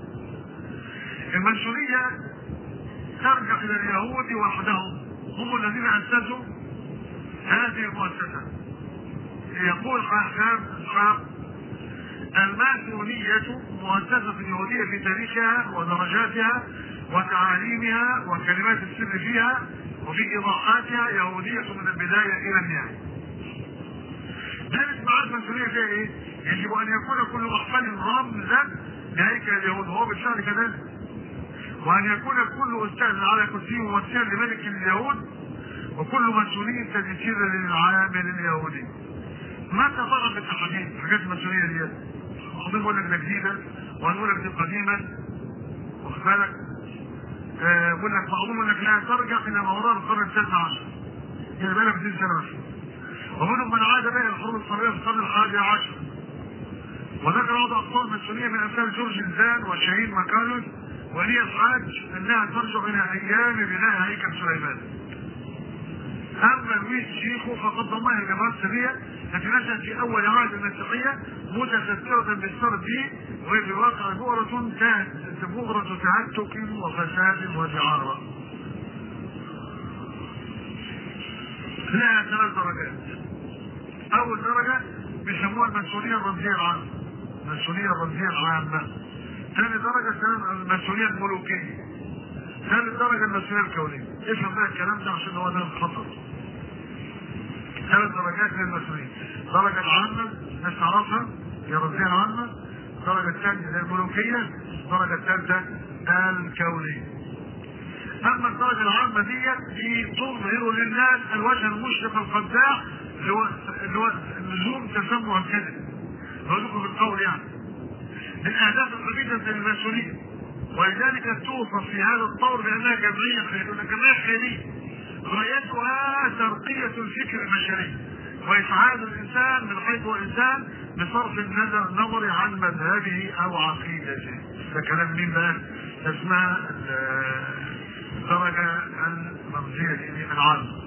[SPEAKER 1] المنشورية ترجع إلى اليهود وحدهم هم الذين أسسوا هذه المؤسسة يقول حسام إسحاق الماسونية مؤسسة يهودية في تاريخها ودرجاتها وتعاليمها وكلمات السر فيها وفي إيضاحاتها يهودية من البداية إلى النهاية. ذلك مع الماسونية فيها إيه؟ يجب أن يكون كل محفل رمزا لهيكل اليهود وهو بالفعل كذلك. وأن يكون كل أستاذ على كرسيه ممثلا لملك اليهود وكل مسؤولية تجسيدا للعامل اليهودي. متى طلب التحديد حاجات المسؤولية دي؟ بعضهم يقول لك ده جديدة وهنقول لك دي قديمة واخد بالك؟ يقول لك بعضهم يقول لك لا ترجع إلى ما وراء القرن التاسع عشر. يعني بقى لك 200 سنة بس. ومنهم من عاد بين الحروب الصليبية في القرن الحادي عشر. وذكر بعض أقوال مسؤولية من أمثال جورج الزان وشاهين ماكالوس وهي الحاج انها ترجع الى ايام بناء هيكل سليمان. اما لويس شيخو فقد ضمها الجماعات السريه التي نشات في اول عهد المسيحيه متكثره بالسرد وهي في الواقع بؤرة بؤرة تهتك وفساد ودعارة. لها ثلاث درجات. اول درجه بيسموها المسؤوليه الرمزيه العامه المسؤوليه الرمزيه العامه ثاني درجه اسمها المسؤوليه الملوكيه ثالث درجه المسؤوليه الكونيه افهم بقى الكلام ده عشان هو ده الخطر ثلاث درجات للمسؤوليه الدرجه العامه الناس تعرفها هي الرمزيه العامه الدرجه الثانيه هي الملوكيه الدرجه الثالثه الكونيه اما الدرجه العامه ديت دي تظهر للناس الوجه المشرق الخداع اللي هو اللي هو لزوم تسمع الكذب بقول لكم بالقول يعني من اهداف الخبيثه للمسؤوليه ولذلك توصف في هذا الطور بانها جمعيه خيريه جمعيه خيريه غايتها ترقيه الفكر البشري واسعاد الانسان من حيث هو انسان بصرف النظر النظر عن مذهبه او عقيدته ده كلام مين بقى؟ اسمها الدرجه المرجيه العامه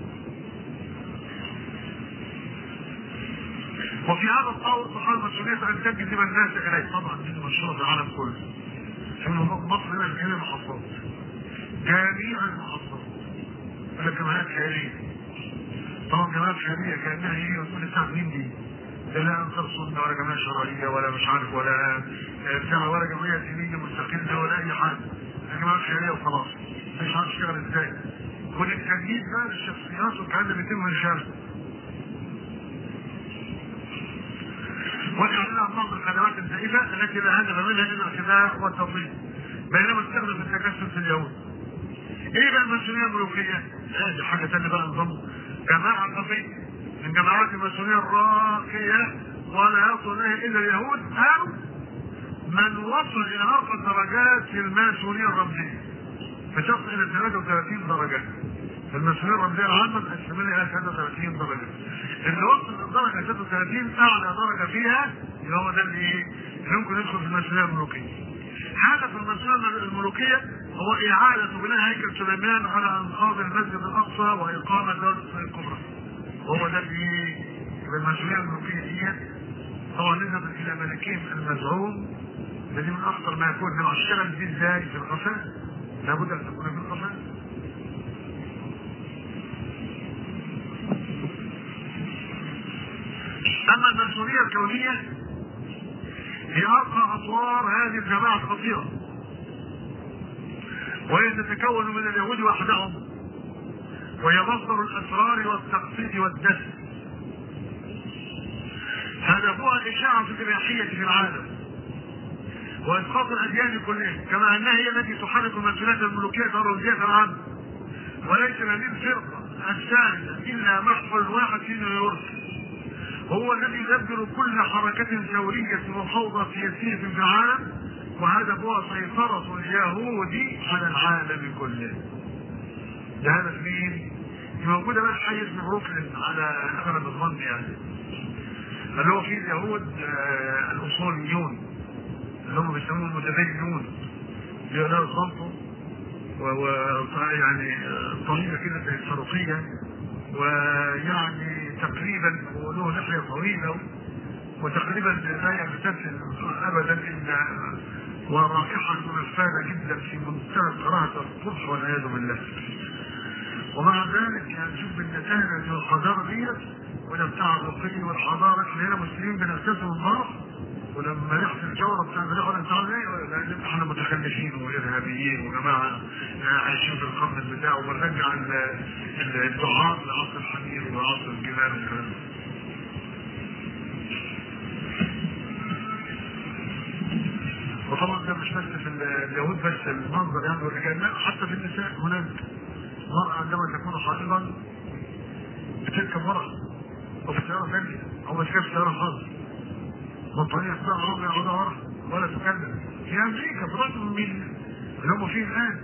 [SPEAKER 1] وفي هذا الطور تحال مسؤولية أن تجذب الناس إليه طبعا دي مشروع في العالم كله في مصر هنا جميع المحافظات جميع المحافظات ولا جماعات خيرية طبعا جماعات خيرية كأنها هي وتقول الساعة مين دي؟ لا لا أنصار سنة ولا جماعة شرعية ولا مش عارف ولا بتاع ولا جمعية دينية مستقلة ولا أي حاجة جماعات خيرية وخلاص مش عارف اشتغل ازاي والتجديد بقى للشخصيات والكلام اللي بيتم من شارع وجعلنا بعض الخدمات الزائفة التي لا هدف منها إلا الخداع والتضليل بينما استخدم في التجسس اليهود ايه بقى المسؤولية الملوكية؟ هذه حاجة تانية بقى نظام جماعة خفية من جماعات المسؤولية الراقية ولا يصل إليها إلا اليهود أو من وصل إلى أرقى الدرجات في المسؤولية الرمزية بتصل إلى 33 درجة المسؤولية الرمزية العامة مقسمين لها 33 درجة اللي وصل للدرجة 33 أعلى درجة فيها اللي هو ده اللي إيه؟ اللي ممكن يدخل في المسؤولية الملوكية هدف المسؤولية الملوكية هو إعادة بناء هيكل سليمان على أنقاض المسجد الأقصى وإقامة دولة الكبرى وهو ده اللي المسؤولية الملوكية دي طبعا نذهب إلى ملكهم المزعوم الذي من أخطر ما يكون لو اشتغل دي إزاي في القفاء لابد أن تكون في القفاء أما المسؤولية الكونية هي أرقى أطوار هذه الجماعة الخطيرة وهي تتكون من اليهود وحدهم وهي مصدر الأسرار والتقصيد والدس هدفها الإشاعة الإباحية في العالم وإسقاط الأديان كلها كما أنها هي التي تحرك المسؤوليات الملوكية الرمزية العامة وليس هذه الفرقة الثالثة إلا محفل واحد في نيويورك هو الذي يدبر كل حركة ثورية وفوضى سياسية في العالم وهذا هو سيطرة اليهود على العالم كله. ده هدف مين؟ دي موجودة بقى في حي اسمه بروكلين على أغلب الظن يعني. اللي هو فيه اليهود آه الأصوليون اللي هم بيسموهم المتدينون بيقولوا الصمتوا و يعني طريقة كده زي الفاروقية ويعني تقريبا وله لحية طويلة وتقريبا لا يغتسل ابدا الا ورائحة نفاذة جدا في منتهى كراهة القبح والعياذ بالله. ومع ذلك يعني شوف النتائج والقذارة ديت ولا بتاع الرقي والحضارة احنا هنا مسلمين بنغتسل النار ولما نحصل الجورة بتاع بنقعد انت عارف ايه؟ لان احنا متخلفين وارهابيين وجماعة عايشين في القرن بتاعه ونرجع الدعاء لعصر الحمير وعصر الجبال والكلام ده. وطبعا ده مش بس في اليهود بس المنظر يعني والرجال لا حتى في النساء هناك المرأة عندما تكون حائضا بتركب ورا أو في سيارة ثانية أو مش في سيارة خالص بطارية بتاع عمر يقعد ورا ولا تكلم في أمريكا برغم من اللي هم فيه الآن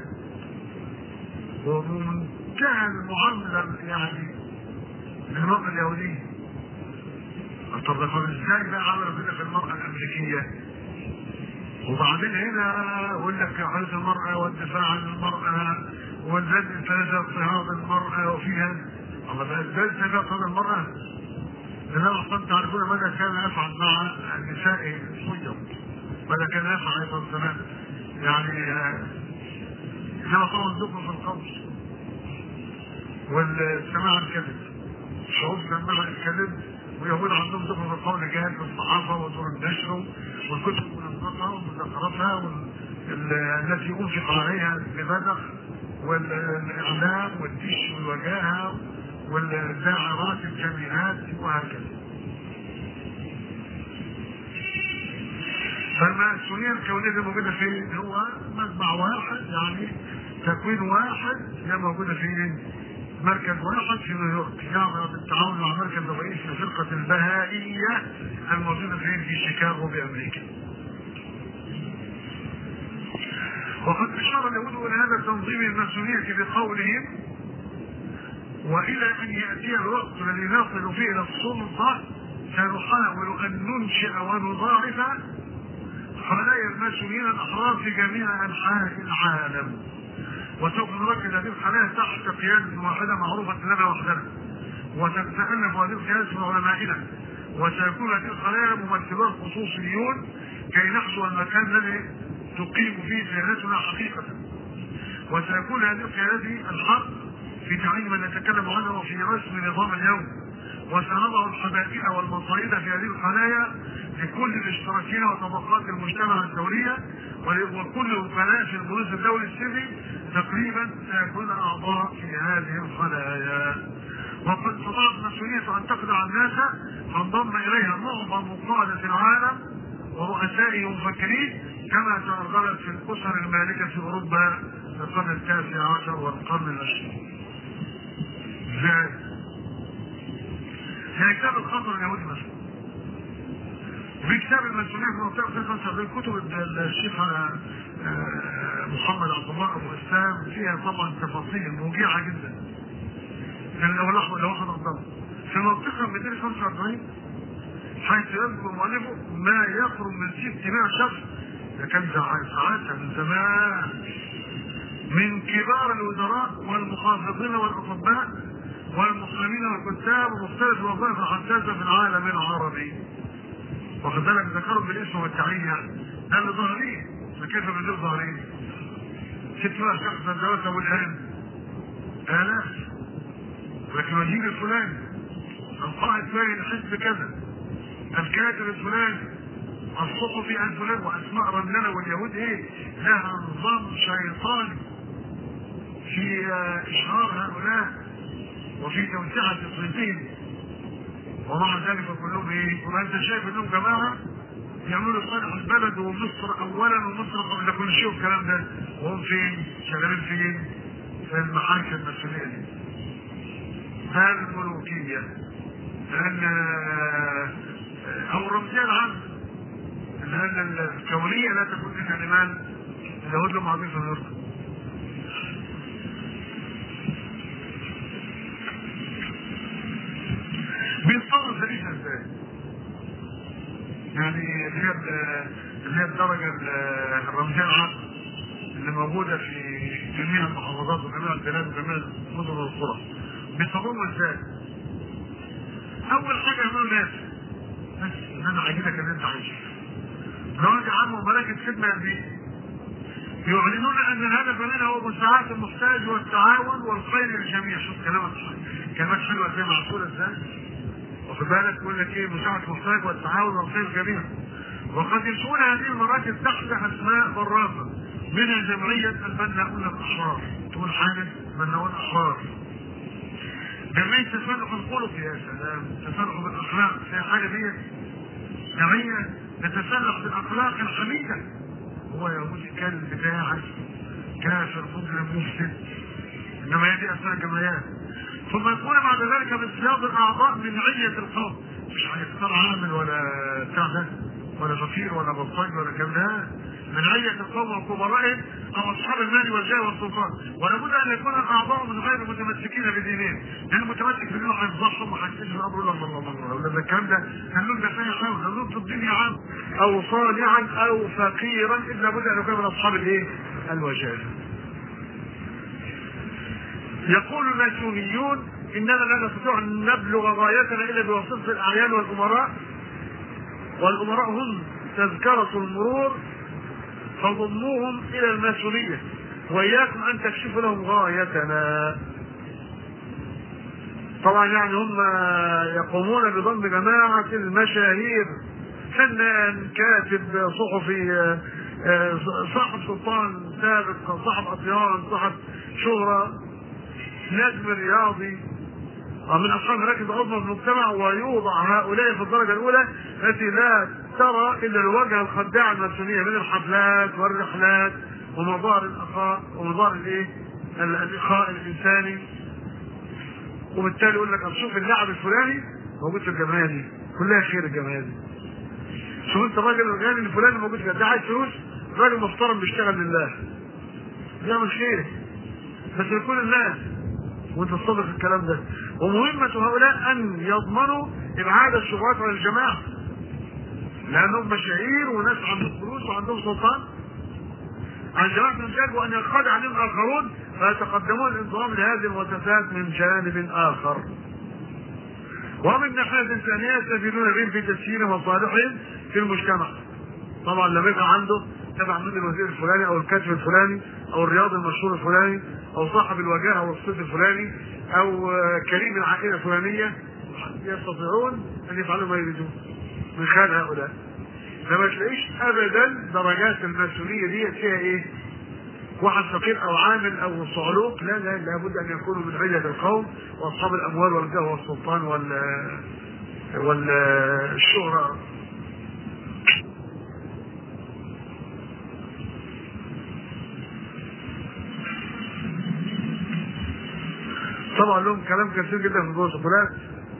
[SPEAKER 1] وبمنتهى المعاملة يعني للمرأة اليهودية طب ازاي بقى عملوا كده في المرأة الأمريكية؟ وبعدين هنا يقول لك حديث المرأة والدفاع عن المرأة والبدء ثلاثة اضطهاد المرأة وفيها الله بقى ازاي ثلاثة اضطهاد المرأة؟ لأنه أصلا تعرفون ماذا كان يفعل مع النساء الصيد ماذا كان يفعل أيضا زمان يعني إنما طبعا ذكر في القبر والسماع الكذب شعوب سماع الكذب ويهود عندهم دخل القول جاهل في الصحافه ودور النشر والكتب المنظمه ومذكراتها وال- ال- التي انفق عليها ببذخ والاعلام والدش والوجاهه والداعرات الجميلات وهكذا. فالمسؤوليه الكونيه اللي موجوده فين؟ هو مجمع واحد يعني تكوين واحد هي موجوده فين؟ مركز واحد في نيويورك يعمل بالتعاون مع مركز الرئيس لفرقه البهائيه الموجوده فين؟ في شيكاغو بامريكا. وقد اشار اليهود الى هذا التنظيم المسؤوليه بقولهم والى ان ياتي الوقت الذي نصل فيه الى السلطه سنحاول ان ننشئ ونضاعف خلايا المسؤولين الاحرار في جميع انحاء العالم وسوف نركز هذه الخلايا تحت قياده واحده معروفه لنا وحدنا وتتالف هذه القياده من علمائنا وسيكون هذه الخلايا ممثلون خصوصيون كي نحصل المكان الذي تقيم فيه سيادتنا حقيقه وسيكون هذه القيادة الحق في تعيين من نتكلم عنه وفي رسم نظام اليوم وسنضع الحبائل والمصايد في هذه الخلايا لكل الاشتراكين وطبقات المجتمع الدولية ول- وكل وكلاء في البوليس الدولي السري تقريبا سيكون أعضاء في هذه الخلايا وقد استطاعت المسؤولية أن تخدع الناس فانضم إليها معظم قادة العالم ورؤسائه ومفكرين كما تأرجلت في الأسر المالكة في أوروبا في القرن التاسع عشر والقرن العشرين. ازاي؟ زي كتاب الخطر اليهودي مثلا. في كتاب المسؤولية في منطقة 75 كتب ال- الشيخ آه، محمد عبد الله أبو إسلام فيها طبعا تفاصيل موجعة جدا. يعني لو لحظة لو واحد أفضل. في منطقة 245 حيث يذكر مؤلفه ما يقرب من 600 شخص ده كان ساعتها من زمان من كبار الوزراء والمحافظين والاطباء والمسلمين والكتاب ومختلف الوظائف الحساسه في العالم العربي واخد بالك ذكرهم بالاسم والتعيين يعني ده اللي ظاهرين فكيف من غير ظاهرين 600 شخص دلوقتي والان الاف لكن الوزير الفلاني القائد فلان الحزب كذا الكاتب الفلاني الصحفي الفلاني واسماء رنانه واليهود ايه لها نظام شيطاني في آه، اشهار هؤلاء وفي توسعه تصريفهم ومع ذلك كلهم ايه؟ يبقى انت شايف انهم جماعه يعملوا صالح البلد ومصر اولا ومصر قبل كل شيء والكلام ده وهم فين؟ شغالين فين؟ في المحاكم المسؤوليه دي. ده الملوكيه لان آه، او الرمزيه العامه لان الكونيه لا تكون الا لمن؟ اليهود لهم عظيم في الارض بيتصور فريسة ازاي؟ يعني اللي هي اللي هي الدرجة الرمزية العامة اللي موجودة في جميع المحافظات وجميع البلاد وجميع المدن والقرى بيصوروا ازاي؟ أول حاجة يعملوا ناس بس إن أنا عاجبك إن أنت عايش زواج عام ومراكز خدمة البيت يعلنون أن الهدف منها هو مساعدة المحتاج والتعاون والخير للجميع شوف كلامك كلمات حلوة زي معقولة ازاي؟ واخد بالك يقول لك ايه مساعدة المحتاج والتعاون والخير الجميع وقد ينشؤون هذه المراكز تحت اسماء برافة منها جمعية البناؤون الأحرار تقول حاجة بناؤون أحرار جمعية تسلح الخلق يا سلام تسلح بالأخلاق فيها حاجة دي جمعية تتسلح بالأخلاق الحميدة هو يهودي كان بتاعك كافر مجرم مفسد انما هي دي اسماء الجمعيات ثم يكون بعد ذلك باصطياد الاعضاء من علية القوم مش هيختار عامل ولا بتاع ده ولا فقير ولا بلطجي ولا كلام ده من علية القوم وكبرائهم او اصحاب المال والجاه والسلطان ولا بد ان يكون الاعضاء من غير متمسكين بدينهم لان المتمسك بدينه هيفضحهم وهيكتشف الامر الله الله الله الله ده الكلام ده خلوه ده فيها حاول خلوه في الدنيا عام او صالحا او فقيرا الا بد ان يكون من اصحاب الايه؟ الوجاهه يقول الماسونيون اننا لا نستطيع ان نبلغ غايتنا الا بواسطه الاعيان والامراء والامراء هم تذكره المرور فضموهم الى الماسونيه واياكم ان تكشفوا لهم غايتنا طبعا يعني هم يقومون بضم جماعة المشاهير فنان كاتب صحفي صاحب سلطان سابق صاحب أطيان صاحب شهرة نجم رياضي من أصحاب مراكز عظمى في المجتمع ويوضع هؤلاء في الدرجة الأولى التي لا ترى إلا الوجه الخداع الماسونية من الحفلات والرحلات ومظاهر الأخاء ومظاهر الإيه؟ الإخاء الإنساني وبالتالي يقول لك شوف اللاعب الفلاني موجود في الجمعيه دي كلها خير الجمعيه دي شوف انت الراجل الغني الفلاني موجود في ده عايز فلوس راجل محترم بيشتغل لله بيعمل خير بس لكل الناس وانت تصدق الكلام ده ومهمة هؤلاء ان يضمنوا ابعاد الشبهات عن الجماعة لانهم مشاهير وناس عندهم فلوس وعندهم سلطان عن جماعة الانتاج وان ينخدع عليهم اخرون فيتقدمون الانضمام لهذه المؤسسات من جانب اخر ومن ناحية ثانية يستفيدون بهم في تسهيل مصالحهم في المجتمع طبعا لما يبقى عنده تبع من الوزير الفلاني او الكاتب الفلاني او الرياضي المشهور الفلاني او صاحب الوجاهه والصيت الفلاني او كريم العائله الفلانيه يستطيعون ان يفعلوا ما يريدون من خلال هؤلاء لما تلاقيش ابدا درجات الماسونيه دي فيها ايه؟ واحد فقير او عامل او صعلوك لا لا لابد ان يكونوا من علة القوم واصحاب الاموال والجاه والسلطان وال والشهرة طبعا لهم كلام كثير جدا في البروتوكولات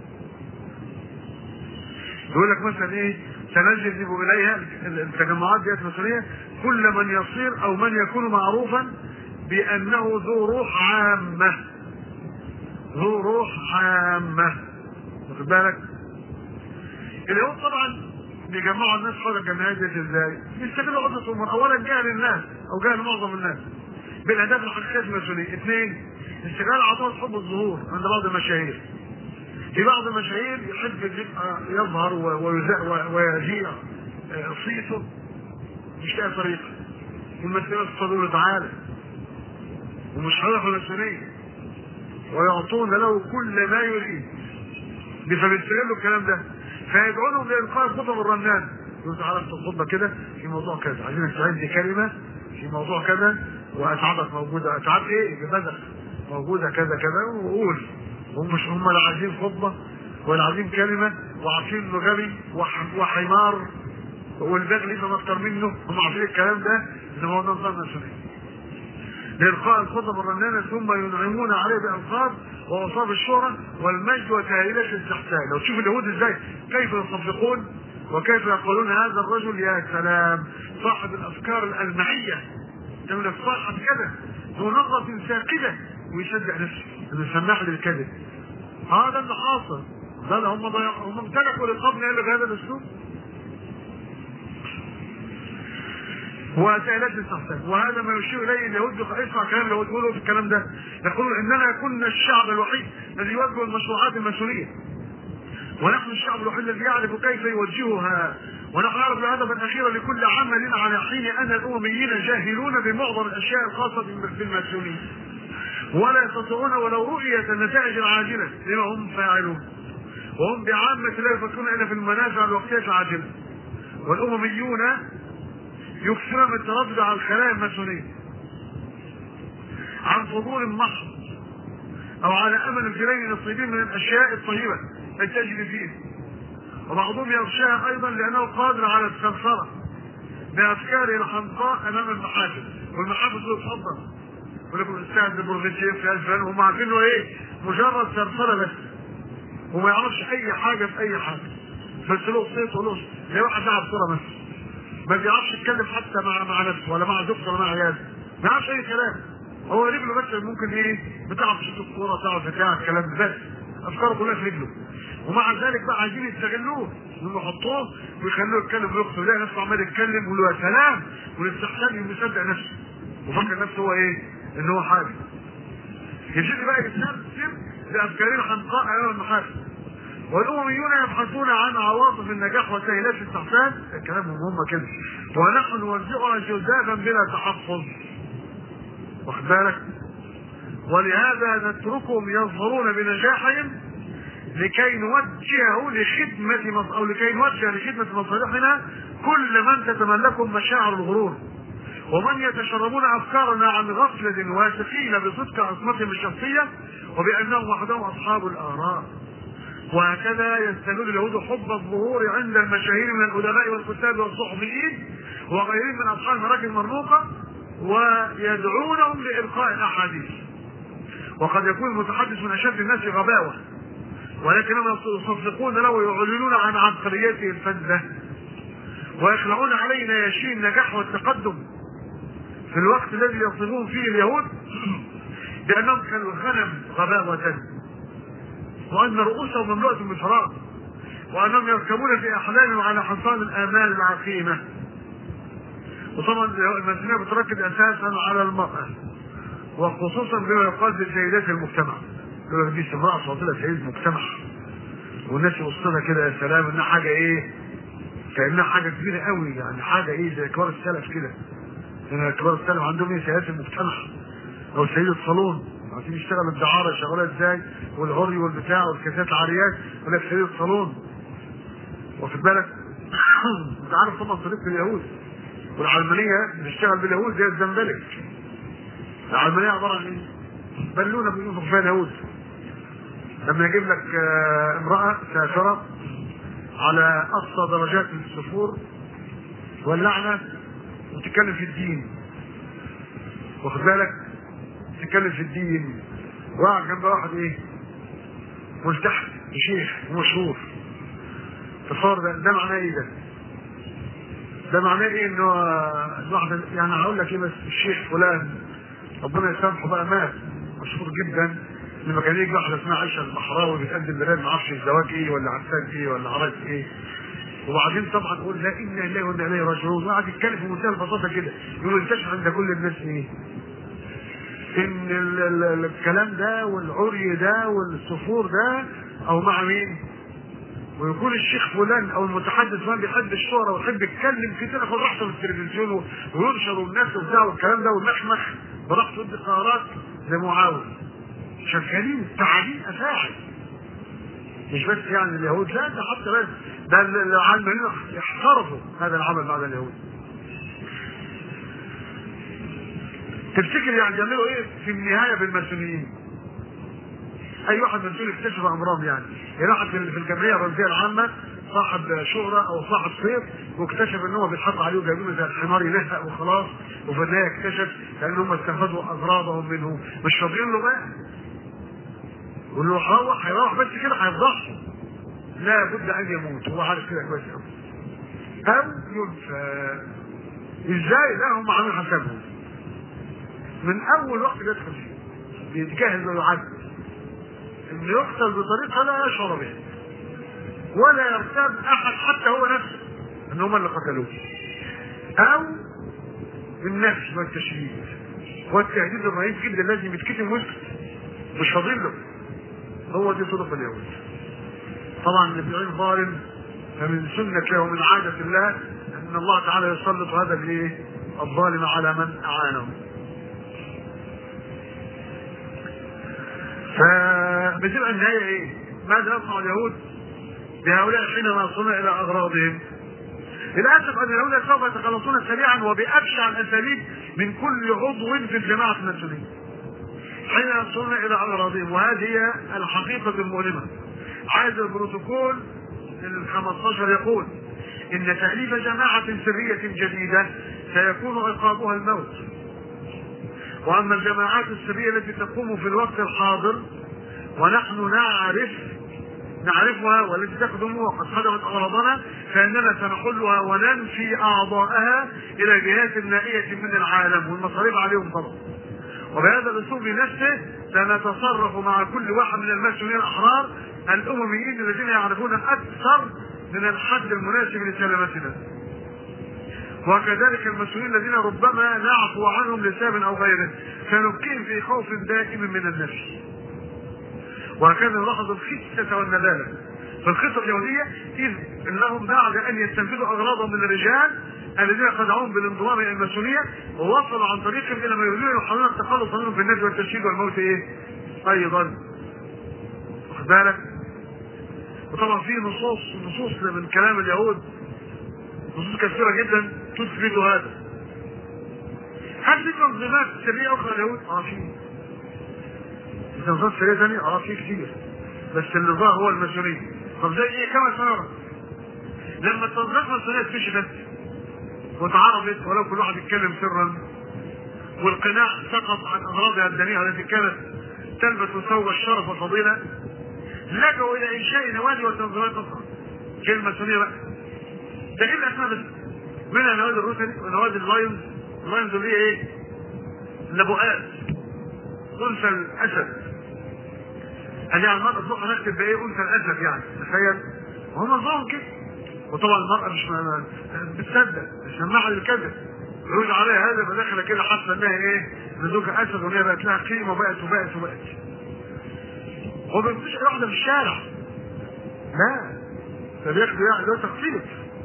[SPEAKER 1] يقول لك مثلا ايه سنجذب اليها التجمعات ديت المسؤوليه كل من يصير او من يكون معروفا بانه ذو روح عامه ذو روح عامه واخد بالك اليهود طبعا بيجمعوا الناس حول الجمعيات ديت ازاي؟ بيستغلوا عدة امور، اولا جهل الناس او جهل معظم الناس بالاهداف الحقيقيه الماسونيه، اثنين استغلال عطاء حب الظهور عند بعض المشاهير في بعض المشاهير يحب يبقى يظهر ويذيع صيته مش لاقي طريقه والمسؤولين يقولوا له تعالى ومش هدف المسؤوليه ويعطون له كل ما يريد فبيستغلوا الكلام ده فيدعونهم لإلقاء الخطب الرنان يقول تعالى اكتب خطبة كده في موضوع كذا عايزينك تعد كلمة في موضوع كذا وأتعابك موجودة أتعاب إيه؟ ببذخ موجودة كذا كذا وقول هم مش هم لا عايزين خطبة ولا عايزين كلمة وعارفين انه غبي وحمار والبغل يفهم اكتر منه هم عارفين الكلام ده ان هو نظام مسؤولية لإلقاء الخطب الرنانة ثم ينعمون عليه بألقاب وأوصاف الشهرة والمجد وتهيئات الاستحسان لو تشوف اليهود ازاي كيف يصفقون وكيف يقولون هذا الرجل يا سلام صاحب الأفكار الألمعية يقول لك صاحب كذا ذو نظرة ساقدة ويصدق نفسه انه سماح للكذب هذا اللي حاصل ده هم هم امتلكوا للقبل الا بهذا الاسلوب وسائلات الاستحسان وهذا ما يشير اليه اليهود اسمع كلام اليهود يقولوا في الكلام ده يقولون اننا كنا الشعب الوحيد الذي يوجه المشروعات الماسونيه ونحن الشعب الوحيد الذي يعرف كيف يوجهها ونحن نعرف الهدف الاخير لكل عمل على حين ان الامميين جاهلون بمعظم الاشياء الخاصه بالماسونيه ولا يستطيعون ولو رؤية النتائج العاجلة لما هم فاعلون وهم بعامة لا يفكرون إلا في المنافع الوقتية العاجلة والأمميون يكثرون من التردد على الخلايا الماسونية عن فضول محض أو على أمل في لين نصيبين من الأشياء الطيبة التي تجري فيه وبعضهم يغشاها أيضا لأنه قادر على السرسرة بأفكاره الحمقاء أمام المحافل والمحافل تفضل يقول لكم الاستاذ البروفيسور في الفلان هم عارفين انه ايه مجرد سرسره بس وما يعرفش اي حاجه في اي حاجه بس له صيت وله زي واحد لاعب كوره بس ما بيعرفش يتكلم حتى مع مع نفسه ولا مع دكتور ولا مع عياده ما يعرفش اي كلام هو رجله بس ممكن ايه بتعرف تشوط الكوره تعرف بتاع الكلام بس افكاره كلها في رجله ومع ذلك بقى عايزين يستغلوه انهم يحطوه ويخلوه يتكلم بلغته يلاقي نفسه عمال يتكلم ويقول له يا سلام والاستحسان يصدق نفسه وفكر نفسه هو ايه؟ ان هو حاجه يبتدي بقى يستمسك بافكار الحمقاء امام المحافل والامميون يبحثون عن عواطف النجاح وسهيلات الاستحسان كلامهم هم كده ونحن نوزعها جزافا بلا تحفظ واخد بالك ولهذا نتركهم يظهرون بنجاحهم لكي نوجهه لخدمة مص- أو لكي نوجه لخدمة مصالحنا كل من تتملكهم مشاعر الغرور ومن يتشربون أفكارنا عن غفلة واثقين بصدق عصمتهم الشخصية وبأنهم وحدهم أصحاب الآراء وهكذا يستلون اليهود حب الظهور عند المشاهير من الأدباء والكتاب والصحفيين وغيرهم من أصحاب المراكز المرموقة ويدعونهم لإلقاء الأحاديث وقد يكون المتحدث من أشد الناس غباوة ولكنهم يصفقون له ويعلنون عن عبقريته الفذة ويخلعون علينا يشين النجاح والتقدم في الوقت الذي يصفون فيه اليهود بأنهم كانوا الغنم غباوة وأن رؤوسهم مملوءة بالفراغ وأنهم يركبون في أحلامهم على حصان الآمال العقيمة وطبعا المسيحية بتركز أساسا على المرأة وخصوصا بما يقال لسيدات المجتمع يقول لك دي امرأة فاضلة سيدة مجتمع والناس يوصلها كده يا سلام انها حاجة ايه كأنها حاجة كبيرة قوي يعني حاجة ايه زي كبار السلف كده لان كبار السلف عندهم ايه سيدات المجتمع او سيدة صالون عشان يشتغل الدعارة شغالة ازاي والعري والبتاع والكاسات العاريات يقول لك سيدة صالون واخد بالك انت عارف طبعا طريقة اليهود والعلمانية بتشتغل باليهود زي الزنبلك العلمانية عبارة عن ايه؟ بالونة بينفخ فيها اليهود لما يجيب لك آه، امرأة سافرة على أقصى درجات السفور واللعنة وتتكلم في الدين واخد بالك تتكلم في الدين وقع جنب واحد ايه ملتحي شيخ مشهور تصور ده, ده معناه ايه ده؟ ده معناه ايه انه آه، الواحد يعني هقول لك ايه بس الشيخ فلان ربنا يسامحه بقى مات مشهور جدا لما كان يجي واحده اسمها عائشه البحراوي بتقدم بلاد ما اعرفش الزواج ايه ولا عرسان ايه ولا عراس ايه وبعدين طبعا يقول لا انا اليه وانا اليه راجعون وقعد يتكلم في منتهى البساطه كده يقول انتشر عند كل الناس ايه؟ ان ال ال ال الكلام ده والعري ده والصفور ده او مع مين؟ ويكون الشيخ فلان او المتحدث فلان بيحب الشهره ويحب يتكلم كتير ياخد راحته في التلفزيون و- وينشر والناس وبتاع والكلام ده والمخمخ براحته يدي قرارات زي معاون شغالين تعاليم افاعي مش بس يعني اليهود لا ده حتى بس ده ال- العلمانيين احترفوا هذا العمل بعد اليهود تفتكر يعني يعملوا ايه في النهايه بالماسونيين؟ اي واحد مسؤول اكتشف امرهم يعني يروح في في الجمعيه الرمزيه العامه صاحب شهرة او صاحب صيت واكتشف ان هو بيتحط عليه وجايبينه زي الحمار يلهق وخلاص وفي النهايه اكتشف لان هم استفادوا اغراضهم منه مش فاضيين له بقى يقول له روح هيروح بس كده هيفضحه لا بد ان يموت هو عارف كده كويس قوي او ينفى ازاي لا هم عاملين حسابهم من اول وقت بيدخل فيه بيتجهز ويعد انه يقتل بطريقه لا يشعر بها ولا يرتاب احد حتى هو نفسه ان هم اللي قتلوه او النفس والتشريد والتهديد الرهيب جدا لازم يتكتم وسط مش فاضل له هو دي طرق اليهود طبعا اللي بيعين ظالم فمن سنة له من عادة الله ان الله تعالى يسلط هذا الايه الظالم على من اعانه فبتبقى النهاية ايه؟ ماذا يصنع اليهود بهؤلاء حينما يصلون الى اغراضهم؟ للاسف ان اليهود سوف يتخلصون سريعا وبابشع الاساليب من كل عضو في الجماعه المسؤوليه. حين يصلون الى اغراضهم وهذه هي الحقيقه المؤلمه. عايز البروتوكول ال 15 يقول ان تاليف جماعه سريه جديده سيكون عقابها الموت. واما الجماعات السريه التي تقوم في الوقت الحاضر ونحن نعرف نعرفها والتي تخدم وقد خدمت اغراضنا فاننا سنحلها وننفي اعضاءها الى جهات نائيه من العالم والمصاريف عليهم طبعا وبهذا الاسلوب نفسه سنتصرف مع كل واحد من المسؤولين الاحرار الامميين الذين يعرفون اكثر من الحد المناسب لسلامتنا وكذلك المسؤولين الذين ربما نعفو عنهم لسبب او غيره سنبقيهم في خوف دائم من النفي وهكذا نلاحظ الخسة والندالة في الخطة اليهودية إذ أنهم بعد أن يستنفذوا أغراضهم من الرجال الذين خدعوهم بالانضمام إلى الماسونية ووصلوا عن طريقهم إلى ما يريدون يحاولون التخلص منهم في النجوى والتشهيد والموت إيه؟ أيضا واخد بالك؟ وطبعا في نصوص نصوص من كلام اليهود نصوص كثيره جدا تثبت هذا هل في تنظيمات سريه اخرى اليهود؟ اه في تنظيمات سريه ثانيه؟ اه في كتير بس اللي ظهر هو الماسونيه طب زي ايه كما سنرى لما التنظيمات الماسونيه اكتشفت وتعرفت ولو كل واحد يتكلم سرا والقناع سقط عن اغراضها الدنيئه التي كانت تلبس ثوب الشرف والفضيله لجوا الى انشاء نوادي وتنظيمات اخرى كلمه الماسونيه بقى ده ايه الاسماء بس منها نوادي الروتري ونوادي اللايونز اللايونز اللي هي ايه؟ نبوءات انثى الاسد قال يعني المرأة تروح نكتب بايه انثى الاسد يعني تخيل وهم نظام كده وطبعا المرأة مش م- بتصدق مش سماعة للكذب يقول عليها هذا فداخله كده حاسه انها ايه زوجها اسد وهي بقت لها قيمه وبقت وبقت وبقت هو ما بيمشيش واحده في الشارع لا ده بياخدوا يعني ده تخفيف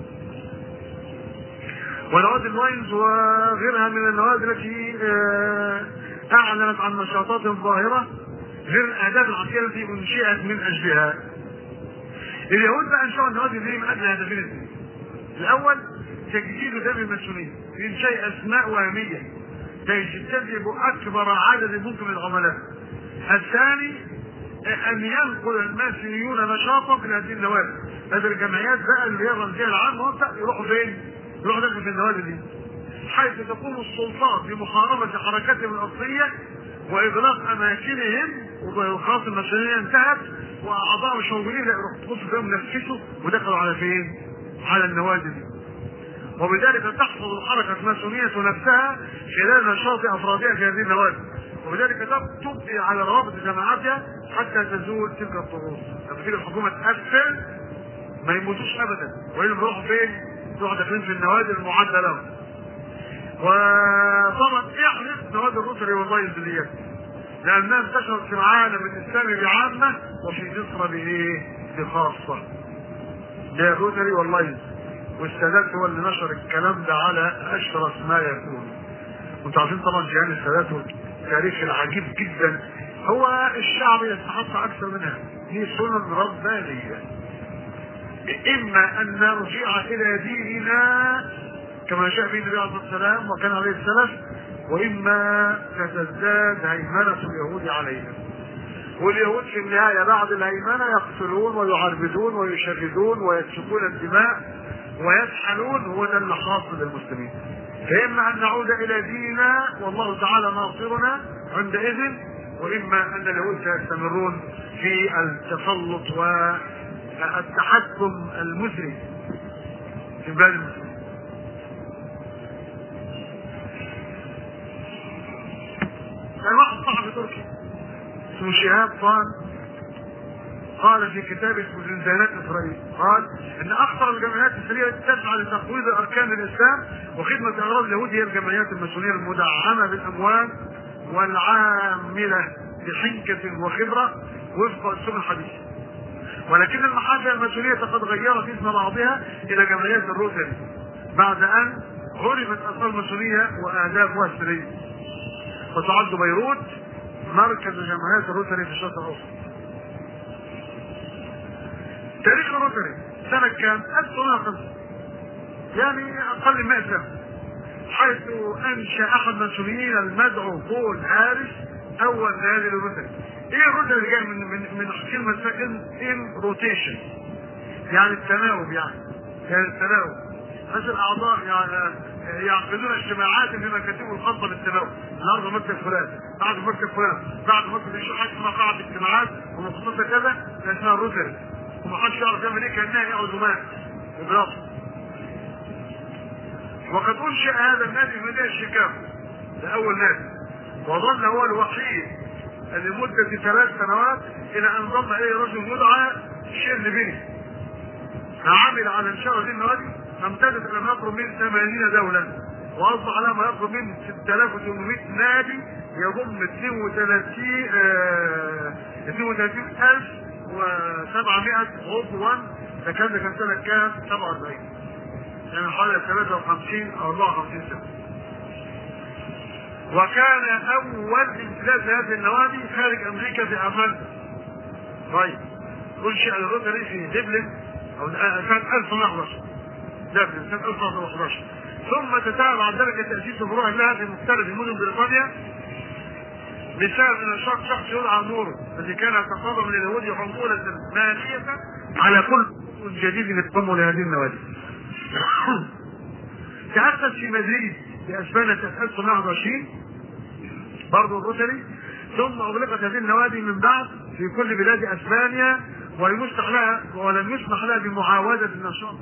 [SPEAKER 1] ونوادي الواينز وغيرها من النوادي التي آه، اعلنت عن نشاطات ظاهره غير الاهداف العقليه التي انشئت من اجلها اليهود بقى انشأوا النوادي دي من اجل هدفين اثنين الاول تجديد دم الماسونيه بانشاء اسماء وهميه تجتذب اكبر عدد ممكن من العملاء الثاني ان ينقل الماسونيون نشاطا في هذه النوادي هذه الجمعيات بقى اللي هي الرمزيه العامه وبتاع يروحوا فين؟ يروحوا داخل في النوادي دي حيث تقوم السلطات بمحاربه حركاتهم الاصليه واغلاق اماكنهم وخلاص الماسونيه انتهت واعضاء مش موجودين لا يروحوا تبصوا فيهم نفسوا ودخلوا على فين؟ على النوادي دي وبذلك تحفظ الحركة الماسونية نفسها خلال نشاط أفرادها في هذه النوادي وبذلك تبقي على روابط جماعاتها حتى تزول تلك الطقوس لما تيجي الحكومة تقفل ما يموتوش أبدا وإلا بيروحوا فين؟ يروحوا داخلين في النوادي المعدة لهم وطبعا احرص نوادي الروتري واللاينز ديت لأنها انتشرت في العالم الإسلامي بعامة وفي مصر بإيه؟ بخاصة ده الروتري واللاينز والسادات هو اللي نشر الكلام ده على اشرف ما يكون وانتوا عارفين طبعا جهان السادات والتاريخ العجيب جدا هو الشعب يستحق اكثر منها هي سنن ربانيه اما ان نرجع الى ديننا كما شاء به النبي عليه الصلاه والسلام وكان عليه السلف واما تتزداد هيمنه اليهود علينا واليهود في النهايه بعد الهيمنه يقتلون ويعربدون ويشردون ويسفكون الدماء ويسحلون هو ده اللي حاصل للمسلمين فإما أن نعود إلى ديننا والله تعالى ناصرنا عندئذ وإما أن اليهود سيستمرون في التسلط والتحكم المزري في بلاد المسلمين كان واحد صحفي تركي اسمه شهاب طان قال في كتاب اسمه زنزانات اسرائيل قال ان اخطر الجمعيات الاسرائيليه تسعى لتقويض اركان الاسلام وخدمه اغراض اليهود هي الجمعيات الماسونيه المدعمه بالاموال والعامله بحنكه وخبره وفق السنه الحديثه. ولكن المحافل الماسونيه قد غيرت اسم بعضها الى جمعيات الروتري بعد ان عرفت اصل الماسونيه واهدافها السريه. وتعد بيروت مركز جمعيات الروتري في الشرق الاوسط. تاريخ الروتري سنة كام؟ 1905 يعني أقل من 100 سنة حيث أنشأ أحد المسؤولين المدعو بول هاريس أول نادي للروتري إيه الروتري اللي جاي من من من كلمة إن روتيشن يعني التناوب يعني يعني التناوب بس الأعضاء يعني يعقدون اجتماعات في مكاتبهم الخاصة بالتناوب النهارده مكتب فلان بعد مكتب فلان بعد مكتب يشوف حاجة اسمها قاعدة اجتماعات ومخصصة كذا اسمها الروتري ومحدش يعرف يعمل ايه كانها هي عزومات وبرافو وقد انشا هذا النادي في مدينه شيكاغو ده اول نادي وظل هو الوحيد لمدة ثلاث سنوات إلى أن ضم إليه رجل مدعى شيرلي بيني عمل على إنشاء هذه النوادي فامتدت إلى ما يقرب من 80 دولة وأصبح لها ما يقرب من 6800 نادي يضم 32 آه 32 ألف و700 عضوا ده كان ده كان سنة كام؟ 47 يعني حوالي 53 أو 54 سنة وكان أول امتداد لهذه النوادي خارج أمريكا في أمريكا طيب انشئ الروتري في دبلن او سنه 1111 دبلن سنه 1111 ثم تتابع ذلك تاسيس فروع لها في مختلف مدن بريطانيا مثال من الشخص شخص يدعى نور الذي كان يتقاضى من اليهود حمولة مالية على كل جديد يضم لهذه النوادي. تأسس في مدريد بأسبانيا سنة 1921 برضه الروتري ثم أغلقت هذه النوادي من بعد في كل بلاد أسبانيا ولم يسمح لها ولم يسمح لها بمعاودة النشاط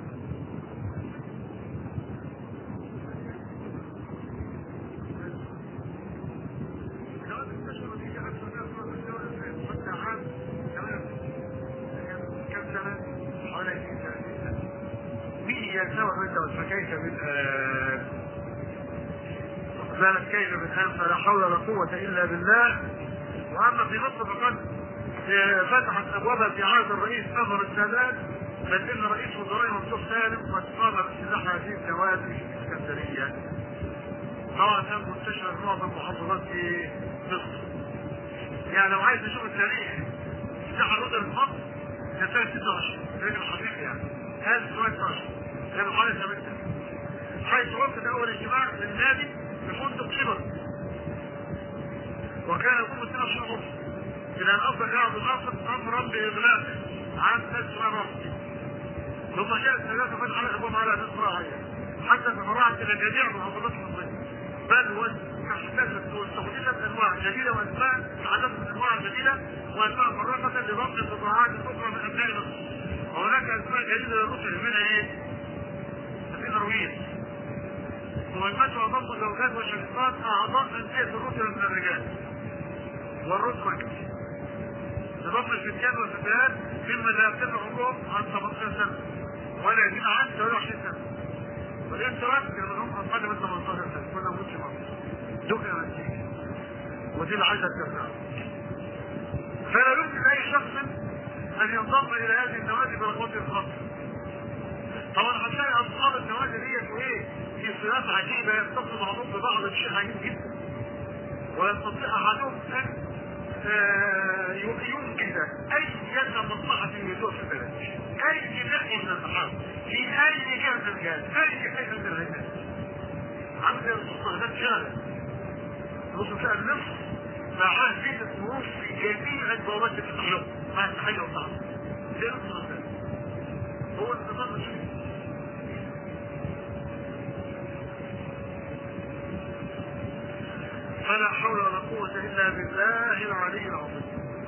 [SPEAKER 1] فكيف بالآن ذلك كيف بالآن فلا حول ولا قوة إلا بالله وأما في مصر فقد فتحت أبوابها في عهد الرئيس أنور السادات بل إن رئيس وزراء ممدوح سالم قد قام بافتتاح هذه النوادي في الإسكندرية طبعا كان منتشر في معظم المحافظات في مصر يعني لو عايز تشوف التاريخ افتتاح الرؤية في مصر كان سنة 26 لكن الحقيقي يعني 1912 كانوا حوالي 8 حيث وقت أول اجتماع للنادي في فندق شبر وكان يقوم السنة شهور إلى أن أصدر جاء أبو ناصر أمرا بإغلاقه عام 1904 ثم جاء الثلاثة فتح على أبواب على أساس فراعية حتى تفرعت إلى جميع محافظات المصرية بل واحدثت واستخدمت أنواع جديدة وأسماء عدد أنواع جديدة وأسماء مرافقة لضبط القطاعات الأخرى من أبناء مصر وهناك أسماء جديدة للرسل منها إيه؟ النرويج مهمته ضم زوجات وشقيقات اعضاء انديه الرسل من الرجال والرتبه لضم الفتيان والفتيات ممن لا يتم عمرهم عن 18 سنه ولا يزيد عن 23 سنه والانتراك كانوا هم اقل من 18 سنه كنا موجودين في مصر دقنا نتيجه ودي العاده التسعه فلا يمكن لاي شخص ان ينضم الى هذه النوادي برغبته الخاصه طبعا هتلاقي اصحاب النوادي ديت وايه في صفات عجيبه يتصل بعضهم ببعض بشيء عجيب جدا ويستطيع احدهم ان ينجز اي جهه مصلحه يدور في البلد اي ناحيه من المحاور في اي جهه من الجهات اي حته من الهيئات عند المستهدفات شغله الرسول سال نفسه معاه فيزة مرور في جميع البوابات التحلق مع التحية والطعام زي الرسول هو النظام الشريف فلا حول ولا قوة إلا بالله العلي العظيم.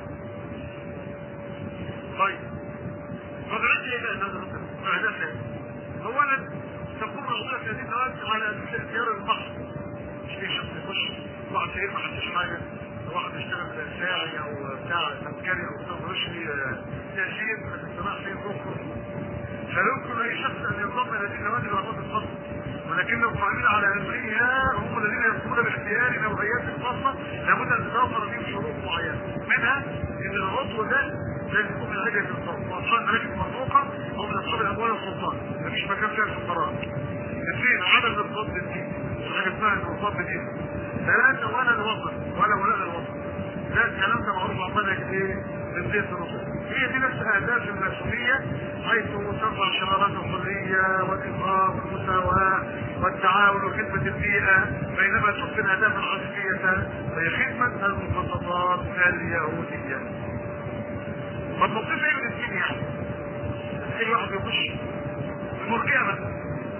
[SPEAKER 1] طيب طبعا ايه بقى هذا اهدافها؟ اولا تكون موضوع في هذه النواد على اختيار البحر مش في شخص يخش واحد شهير ما حدش حاجه واحد يشتغل ساعي او بتاع تذكري او بتاع رشدي تأشير الاقتناع فيه كفر فلا يمكن اي شخص ان ينضم الى هذه النوادي العلاقات الخاصه ولكن القائمين على امرها هم الذين يقومون باختيار نوعيات خاصه لابد ان تتوفر فيهم شروط معينه منها ان العضو ده لازم يكون من هجره السلطان واصحاب المراكز المرموقه او من اصحاب الاموال والسلطان مفيش مكان فيها الفقراء اثنين عدم الارتباط بالدين حاجه اسمها الارتباط بالدين ثلاثه ولا الوطن ولا ولاء الوطن ده الكلام ده معروف عن منهج ايه؟ من بيت الرسل هي دي نفس اهداف المسؤوليه حيث ترفع شرارات الحريه والانقاذ والمساواه والتعاون وخدمه البيئه بينما تحسن الاهداف الحقيقيه وهي خدمه المخططات اليهوديه. طب موقف ايه من الدين يعني؟ اي واحد يخش المرجئه مثلا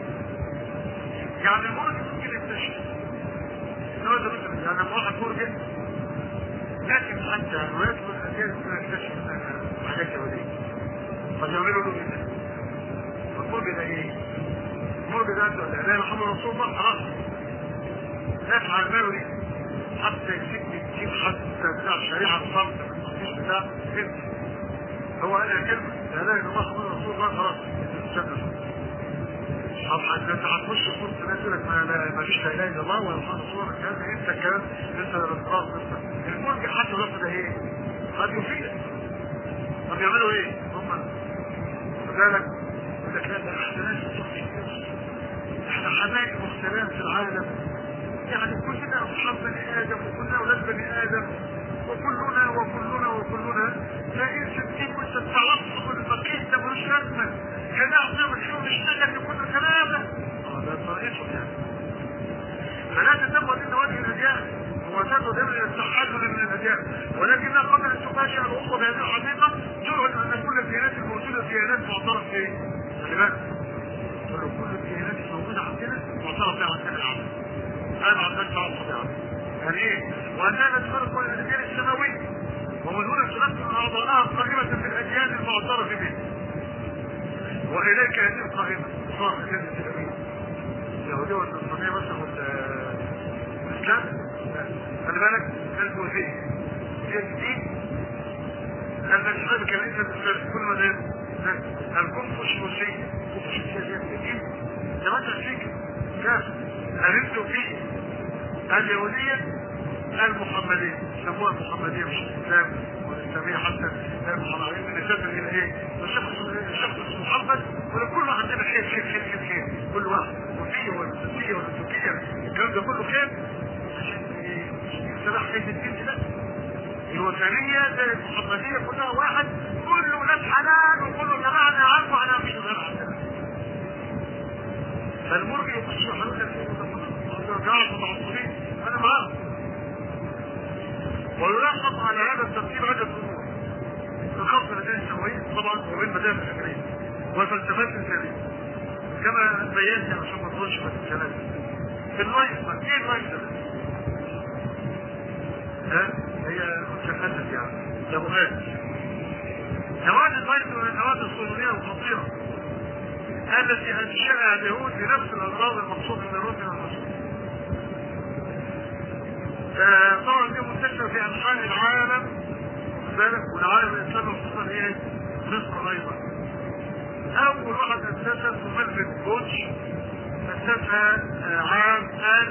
[SPEAKER 1] يعني المرجئ ممكن يكتشف هذا مثلا يعني لما واحد مرجئ لكن حتى ويدخل الاساس ما يكتشف حاجات يهوديه قد يعملوا له كده فالمرجئ ده ايه؟ المرجئ ده عنده لا محمد رسول الله خلاص يفعل ماله ايه؟ حتى يسيب يجيب حتى بتاع شريعه الصمت التصحيح بتاع كده هو قال كلمه لا اله الا الله محمد رسول الله خلاص طب انت هتخش في وسط ناس يقول لك ما ما فيش لا اله الا الله ولا محمد رسول الله الكلام انت الكلام انت الاضطراب انت المرجع حتى الوقت ده ايه؟ قد يفيدك طب يعملوا ايه؟ هم ذلك يقول لك لا ده احنا ناس احنا حبايب مختلفين في العالم يعني كلنا اصحاب بني ادم وكلنا اولاد بني ادم وكلنا وكلنا وكلنا فإن ستين كنت التعصب الفقيه ده ملوش لازمة كان أعظم الشغل اشتغل لكل كلامه اه ده طريقته يعني فلا تتبع دين وجه الأديان وتدعو دين التحلل من الأديان ولكنها قبل أن تفاجئ الأمة بهذه الحقيقة جرأت أن كل الديانات الموجودة ديانات معترف بها خلي بالك كل الديانات الموجودة عندنا معترف بها عندنا العالم أنا ما عندناش تعصب يعني يعني ايه؟ وأننا نتفرق بين الأديان السماوية ومن هنا تنقل أعضاءها قائمة في الأديان المعترف بها وإليك هذه القائمة صار كلمة الأمين اليهودية والنصرانية بس والإسلام خلي بالك البوذية هي الدين الإسلام كان إنسان الإسلام كل ما ده الكونفوشيوسية الكونفوشيوسية هي الدين ده ما فيك كاف أرمت فيه اليهودية المحمدية سموها المحمدية مش الإسلام والإسلامية حتى المحمدية من الشكل إلى إيه؟ الشخص الشخص اسمه محمد ولكل عندنا خير خير خير خير خير كل واحد وفية والسنية والسنية الكلام ده كله خير عشان يصلح خير الدين ده الوثنية زي المحمدية كلها واحد كله ناس حلال وكله جماعة نعرفه على مش غير عندنا فالمرجي يخش حلول جماعة متعصبين أنا معاهم ويلاحظ على هذا الترتيب عدة امور الخاصة لدين السماوية طبعا وبين مدارس الفكرية والفلسفات الإنسانية كما بينت عشان ما تقولش في الكلام اللايف ايه اللايف ده؟ ها هي متشخصة يعني نبوغات نواد اللايف من النواد الصهيونية الخطيرة التي انشأها اليهود بنفس الأغراض المقصودة من الرسل والرسل طبعا دي منتشرة في أنحاء العالم ذلك والعالم الإسلامي خصوصا إيه؟ مصر أيضا أول واحد أسسها مملكة بوتش أسسها عام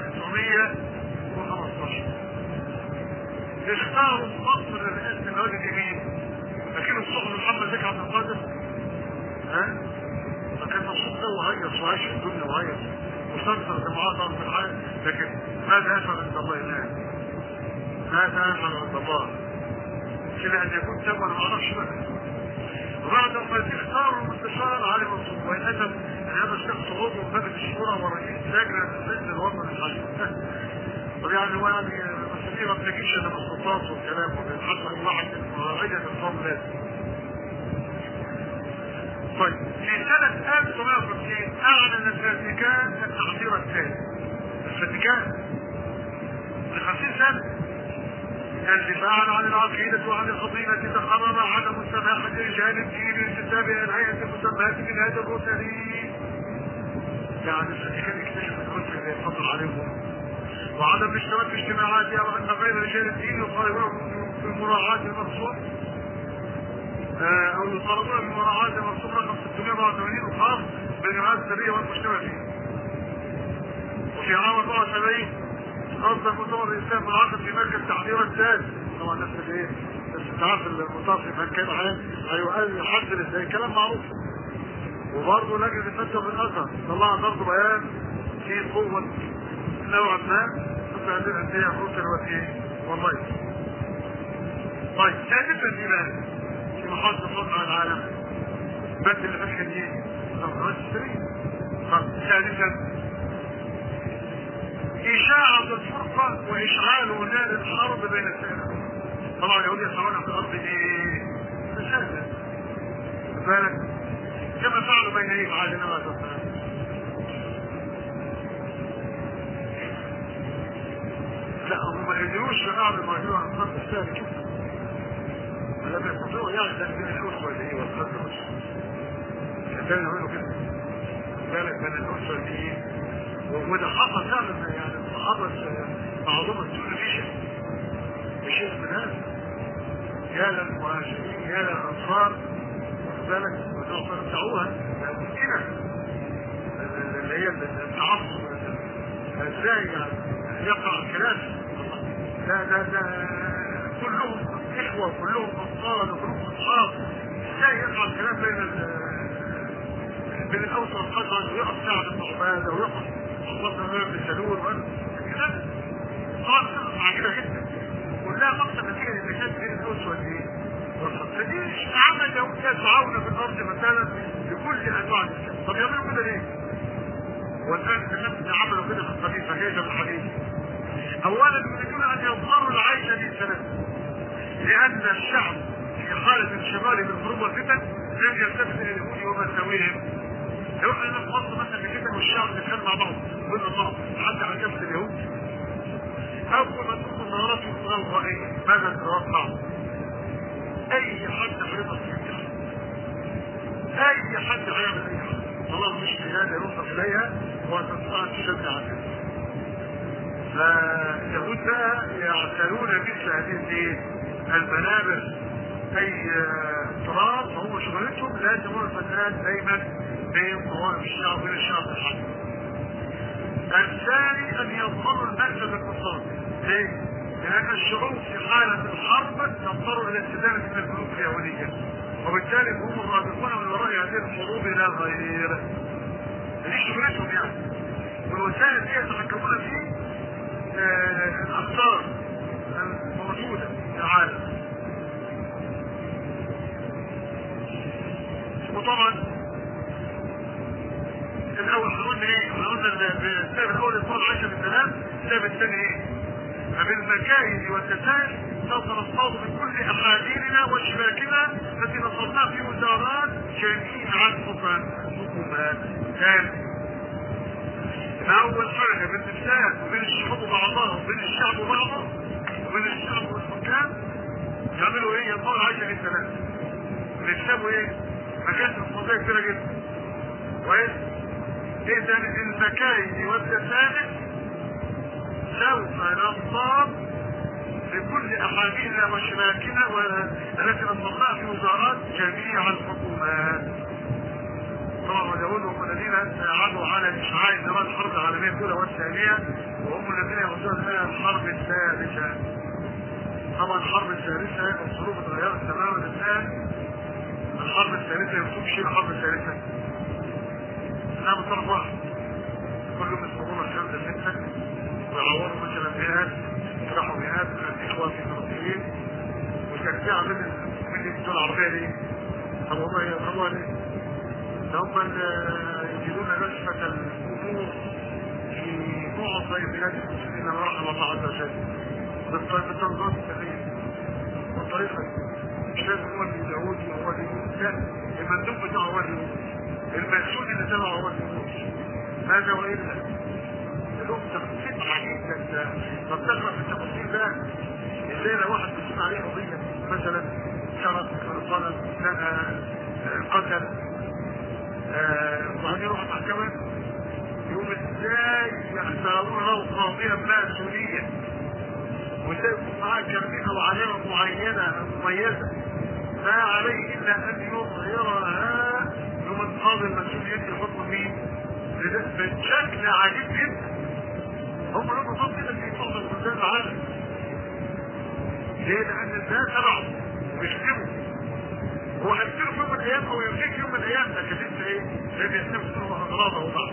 [SPEAKER 1] 1915 اختاروا مصر لرئاسة النوادي اليمين لكن الصحن محمد بك عبد القادر ها؟ فكان مبسوط قوي وهيص وعايش في الدنيا وهيص وسنتر جماعات في العالم لكن ماذا يفعل عند الله هناك؟ ماذا يفعل عند الله؟ كده ان يكون تم انا ما اعرفش بقى وبعد ما تختار المستشار علي منصور وان اتم ان هذا الشخص عضو مجلس الشورى ورئيس لجنه السجن الوطني الحالي طب يعني هو يعني المسؤوليه ما بتجيش الا بالسلطات والكلام وبيتحصل واحد عدة النظام لازم طيب في سنة 1950 أعلن الفاتيكان التحضير الثاني الفاتيكان ل 50 سنة الدفاع عن العقيدة وعن الفضيلة تقرر عدم السماح لرجال الدين الانتساب إلى الهيئة المسماة بالهذا الروتري يعني الفاتيكان اكتشف الكتب اللي يفضل عليهم وعدم الاشتراك في اجتماعاتها وأن غير رجال الدين يطالبون بمراعاة المقصود او يطالبون بمراعاة المقصود رقم 684 الخاص بالجماعات السرية والمجتمع فيه وفي عام 74 اصدر مؤتمر الاسلام العقد في مركز تحضير الثاني طبعا نفس الايه بس انت عارف المطاف في مكان هيقال يحدد ازاي كلام معروف وبرضه لجنه الفتوى في الازهر طلعت برضه بيان فيه قوه نوعا ما ضد هذه الانديه روسيا والايه والله طيب ثالثا الايمان في محافظه فضل العالم بس اللي فاتحه دي الافراد السريه طب ثالثا إشاعة الفرقة وإشعال نار الحرب بين السائلين طبعا اليهود يسعون في الأرض إيه؟ فسادا بالك كما فعلوا بين إيه عاد النبي عليه الصلاة لا هم ما يقدروش يقعدوا ما يقدروا عن الأرض السهل كده لم يستطيعوا يعني ذلك بين الأسرة اللي هي والقدر كانوا يعملوا كده بالك بين الأسرة اللي هي وده حصل فعلا يعني الصحابة معظمة التلفزيون بشيء من هذا يا للمهاجرين يا للأنصار بالك وتوقعوها ممكنة اللي هي التعصب ازاي يعني يقع الكلام لا لا لا كلهم اخوة كلهم اطفال وكلهم اصحاب ازاي يقع الكلام بين بين الاوسط والقدر ويقف سعد بن عباده ويقف وصلنا بين السلول طبعا مع كده جدا كلها مقصد نتيجه انك مش عمل يهود يسعون في الارض مثلا بكل انواع الاسلام طب يعملوا كده ليه؟ والان الناس عملوا كده في الخليفه هي ده الحديث اولا يريدون ان يظهروا العيش بالسلام لان الشعب في حاله انشغال بالحروب والفتن لم يلتفت الى اليهود ومساويهم لو احنا في مصر مثلا الفتن والشعب بيتكلم مع بعض بين الله حتى على كافه اليهود اول ما تكون النهارات يقول رأي ماذا تتوقع؟ اي حد هيبقى في اي حد هيعمل اي حاجه طالما مش بلاد ينظر اليها وتستطيع ان تشد عليها فاليهود بقى يعتنون مثل هذه الايه؟ المنابر اي اضطراب فهم شغلتهم لازم يكون الفساد دايما بين طوائف الشعب وبين الشعب الحق. الثاني ان يظهروا المكسب الاقتصادي. ليه؟ لان الشعوب في حاله الحرب تضطر الى استدامه من البنوك اليهوديه. وبالتالي هم الرابطون من وراء هذه الحروب الى غير. دي شغلتهم يعني. والوسائل دي يتحكمون في آه الاخطار الموجوده في العالم. وطبعا الاول احنا قلنا ايه؟ احنا قلنا السبب الاول اطفال عائشه بالسلام، السبب الثاني ايه؟ فبالمكايد والتساهل سوف نصطاد بكل احاديثنا وشباكنا التي نصرناها في وزارات جميع الحكومات ثاني اول حاجه بالنساء وبين الشعوب بعضها وبين الشعب وبعضه وبين الشعب والحكام يعملوا ايه؟ يطلعوا عائشه بالسلام بيكسبوا ايه؟ مكاسب اقتصاديه كبيره جدا كويس؟ اذا المكايد والتساهل سوف ننصاب بكل احاديثنا وشباكنا التي نصبناها في وزارات جميع الحكومات. طبعا اليهود هم الذين عادوا على اشعاع نظام الحرب العالميه الاولى والثانيه وهم الذين يغزون لها الحرب الثالثه. طبعا الحرب الثالثه الظروف اتغيرت تماما الان. الحرب الثالثه يكتب شيء الحرب الثالثه. انها من طرف واحد. كلهم يصبرون الشمس الفتنه ويعوروا مثلا مئات يطرحوا مئات من الاخوه في فلسطين وترجع من من الدول العربيه دي طب هم يفهموها ليه؟ هم يجدون نشفة الامور في معظم بلاد المسلمين ما رحم الله عز وجل بالتنظيم السريه والطريقه مش لازم هو اليهودي هو اليهودي لا المندوب بتاعه هو اليهودي المسؤول اللي تبعه هو اليهودي ماذا والا لهم تفصيل عجيب جدا طب تقرا في التفاصيل ده ازاي لو واحد بيكون عليه قضيه مثلا شرط فرصانه قتل وبعدين يروح المحكمه يقوم ازاي يختارون له قاضيه ماسونيه وازاي يكون معاه كرمين او علامه معينه مميزه ما عليه الا ان يظهرها يوم القاضي المسؤول يدي حكم مين؟ بشكل عجيب جدا هم لهم نظام كده في معظم البلدان العالم ليه؟ لأن ده تبعه بيخدمه هو هيفتكر في يوم من الأيام أو يمسك يوم من الأيام لكن أنت إيه؟ لا بيستمسكوا أغراضه بعض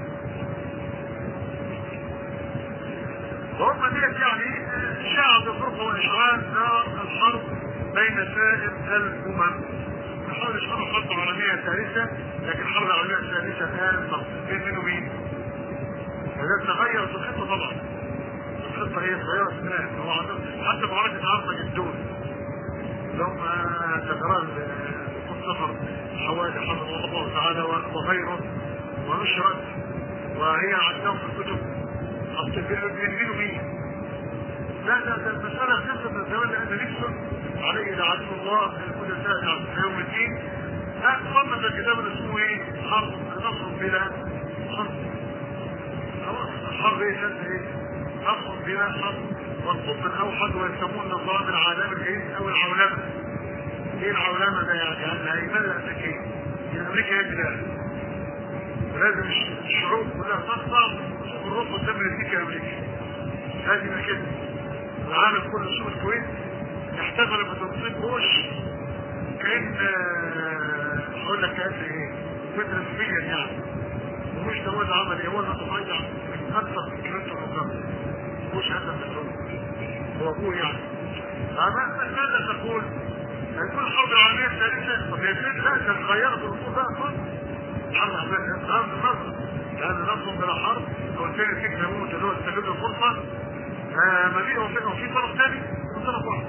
[SPEAKER 1] وهم ديت يعني شعب الفرقة والإشعال نار الحرب بين سائر الأمم نحاول نشرح الحرب العالمية الثالثة لكن الحرب العالمية الثالثة الآن بين مين ومين؟ فده تغيرت الخطة طبعا الخطة هي تغيرت الآن هو حتى معركة عرض جدون لهم تكرار سفر حوالي حفظه الله تعالى وغيره ونشرت وهي عندهم في الكتب بين مين لا لا ده المسألة خلصت من زمان لأن نيكسون عليه لعنة الله كل ساعة في يوم الدين صنف الكتاب اللي اسمه ايه؟ حرب نصر بلا حرب خلاص الحرب ايه شد ايه؟ نصر بلا حرب والقطب الاوحد ويسمون نظام العالم الايه؟ او العولمه ايه العولمه ده يعني؟ يعني هيمنع الامريكيه الامريكا هي البلاد ولازم الشعوب كلها تخضع والروح قدام الامريكا امريكا لازم كده العالم كله شوف الكويت يحتفل بتنصيب بوش كان اقول لك كان ايه كنت رسميا يعني ومش ده هو اللي عمل ايه هو اللي تضيع من اكثر من كيلومتر مقام مش هذا البترول هو ابوه يعني ماذا تقول هيكون الحرب العالميه الثالثه طب هي فين لا ده اتغيرت الامور بقى خالص حرب العالميه حرب النصر لان نصر بلا حرب او الثاني فيك يموت اللي هو استغل الفرصه ما في وفي طرف ثاني وطرف واحد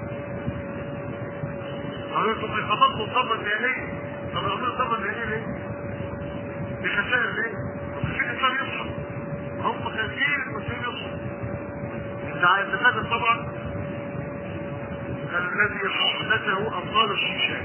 [SPEAKER 1] قالوا انتم خططتوا الضربه النهائيه طب عملوا الضربه النهائيه ليه؟ بخسائر ليه؟ في الاسلام يصحى هم خايفين المسلمين يصحى انت عايز تفادى طبعا الذي حدثه ابطال الشيشان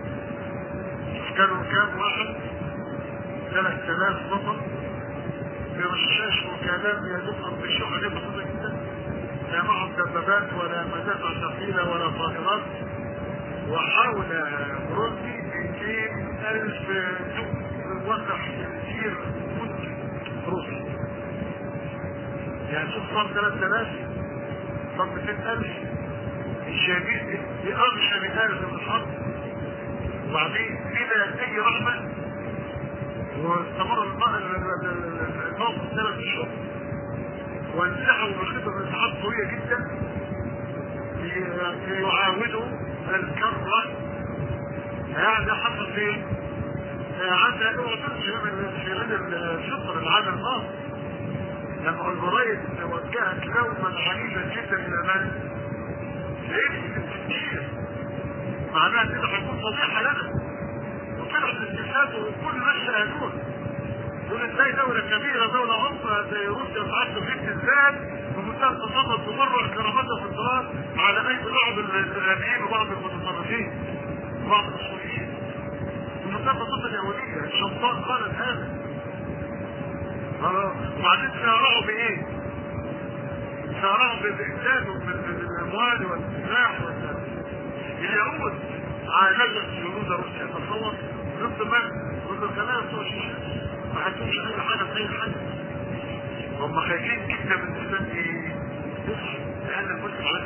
[SPEAKER 1] كانوا كام واحد ثلاث آلاف بطل برشاش وكلام يدق بالشوحة دي بسيطة جدا لا معهم دبابات ولا مدافع ثقيلة ولا طائرات وحول بروندي 200 ألف جند وقع كثير مدن روسي يعني شوف صار 3000 صار 200000 الشهيد بأغشى من هذا من الحرب وبعدين بلا أي رحمة واستمر الموقف ثلاث اشهر وانسحبوا من خطه انسحاب قويه جدا ليعاودوا الكره يعني حصل فين؟ عند اعترف في غير الشطر العام الماضي لما الجرايد وجهت لوما عنيفا جدا الى من؟ لابن التفكير معناها كده هيكون فضيحه لنا وطلع الاستفساد وكل الناس شاهدون يقول ازاي دولة كبيرة دولة عمقها زي روسيا تعد في الذات بمنتهى التسلط تمرر كرامتها في الضرار على ايدي بعض الارهابيين وبعض المتصرفين وبعض المسؤولين بمنتهى التسلط اليهودية الشمطاء قالت هذا وبعدين سارعوا بايه؟ سارعوا بإنتاجه من الاموال والسلاح اليهود عالجت جنود روسيا تصور ضد من؟ ضد الخلايا بتوع الشيشان ما حدوش اي حاجه في اي حاجه هم خايفين جدا من الاسلام ايه؟ يصحى لان المسلم على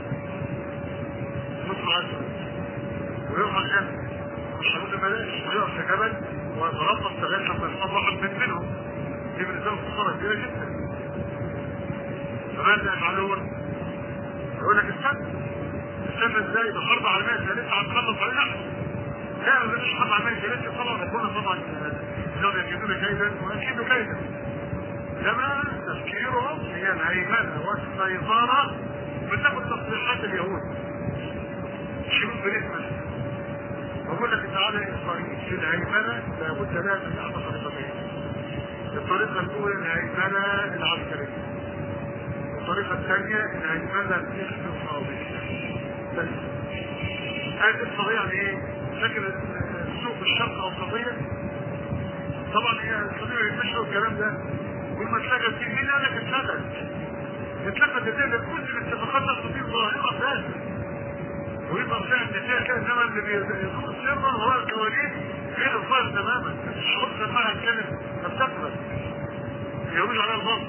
[SPEAKER 1] المسلم على ويقف على الجبل مش هنقول بلاش ويقف في جبل ويتربص لغايه لما يصاب واحد من منهم دي بالنسبه له خساره كبيره جدا فماذا يفعلون؟ يقول لك استنى استنى ازاي ده حرب عالميه ثالثه هتخلص علينا احنا لا ما فيش حرب عالميه ثالثه طبعا ربنا طبعا انهم يكيدون كيدا ويكيدوا كيدا لما تفكيرهم هي الهيمنه والسيطره بتاخد تصريحات اليهود شروط بالاسم بقول لك تعالى اسرائيل في الهيمنه لابد لها من احدى طريقتين الطريقه الاولى الهيمنه العسكريه الطريقه الثانيه الهيمنه الاقتصاديه بس هذه القضيه يعني ايه؟ فاكر سوق الشرق الاوسطيه طبعا هي الصديق ينتشروا الكلام ده ولما اتلغت في مين قال لك اتلغت اتلغت ازاي ده كل الاتفاقات الخطير ظاهره فاسده ويظهر فيها النتيجه كده انما اللي بيدور سرا وراء الكواليس غير الظاهر تماما الشعوب سماها كانت تستقبل يقولوا عليها الباطل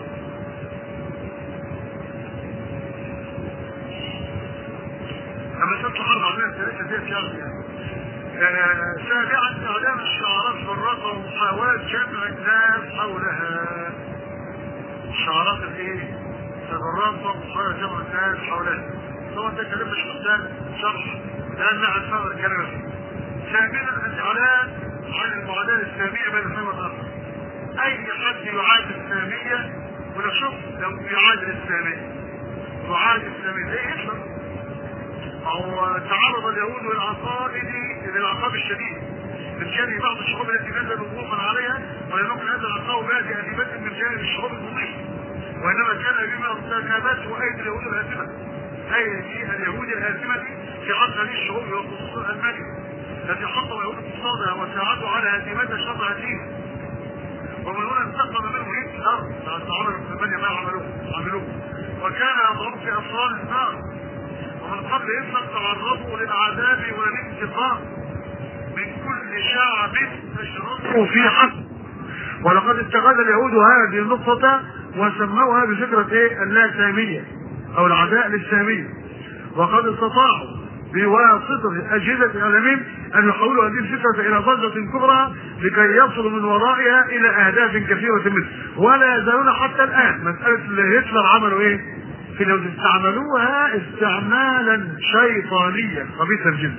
[SPEAKER 1] لما تطلع حرب عالميه الثالثه ديت يعني سابعا اعلام الشعارات بالرقم ومحاولة جمع الناس حولها الشعارات الايه بالرقم ومحاولة جمع الناس حولها طبعا ده كلام مش محتاج شرح لان عن فهم الكلام ثامنا الاعلان عن المعاداة الاسلامية بين الاسلام والاخر اي حد يعادل الاسلامية ولا شوف لو يعادل الاسلامية يعادل الاسلامية ايه يحصل أو تعرض اليهود للعقائد للعقاب الشديد من جانب بعض الشعوب التي نزلوا وقوفا عليها ولم يكن هذا العقاب بهذه أديبة من جانب الشعوب المضيفة وإنما كان بما ارتكبته أيدي اليهود الهاتمة أيدي اليهود الهاتمة في عصر هذه الشعوب وخصوصا ألمانيا التي حطوا اليهود اقتصادها وساعدوا على هزيمتها شر هزيمة ومن هنا انتقم منهم هتلر بعد عملوا في المانيا ما عملوه عملوه وكان يضرب في أسرار النار ومن قبل إذن تعرضوا للعذاب والانتقام من كل شعب تشربه في حسن ولقد اتخذ اليهود هذه النقطة وسموها بفكرة ايه اللاسامية او العداء للسامية وقد استطاعوا بواسطة أجهزة إعلامهم أن يحولوا هذه الفكرة إلى ضجة كبرى لكي يصلوا من ورائها إلى أهداف كثيرة منه ولا يزالون حتى الآن مسألة اللي هتلر عملوا إيه؟ في لو استعملوها استعمالا شيطانيا خبيثا جدا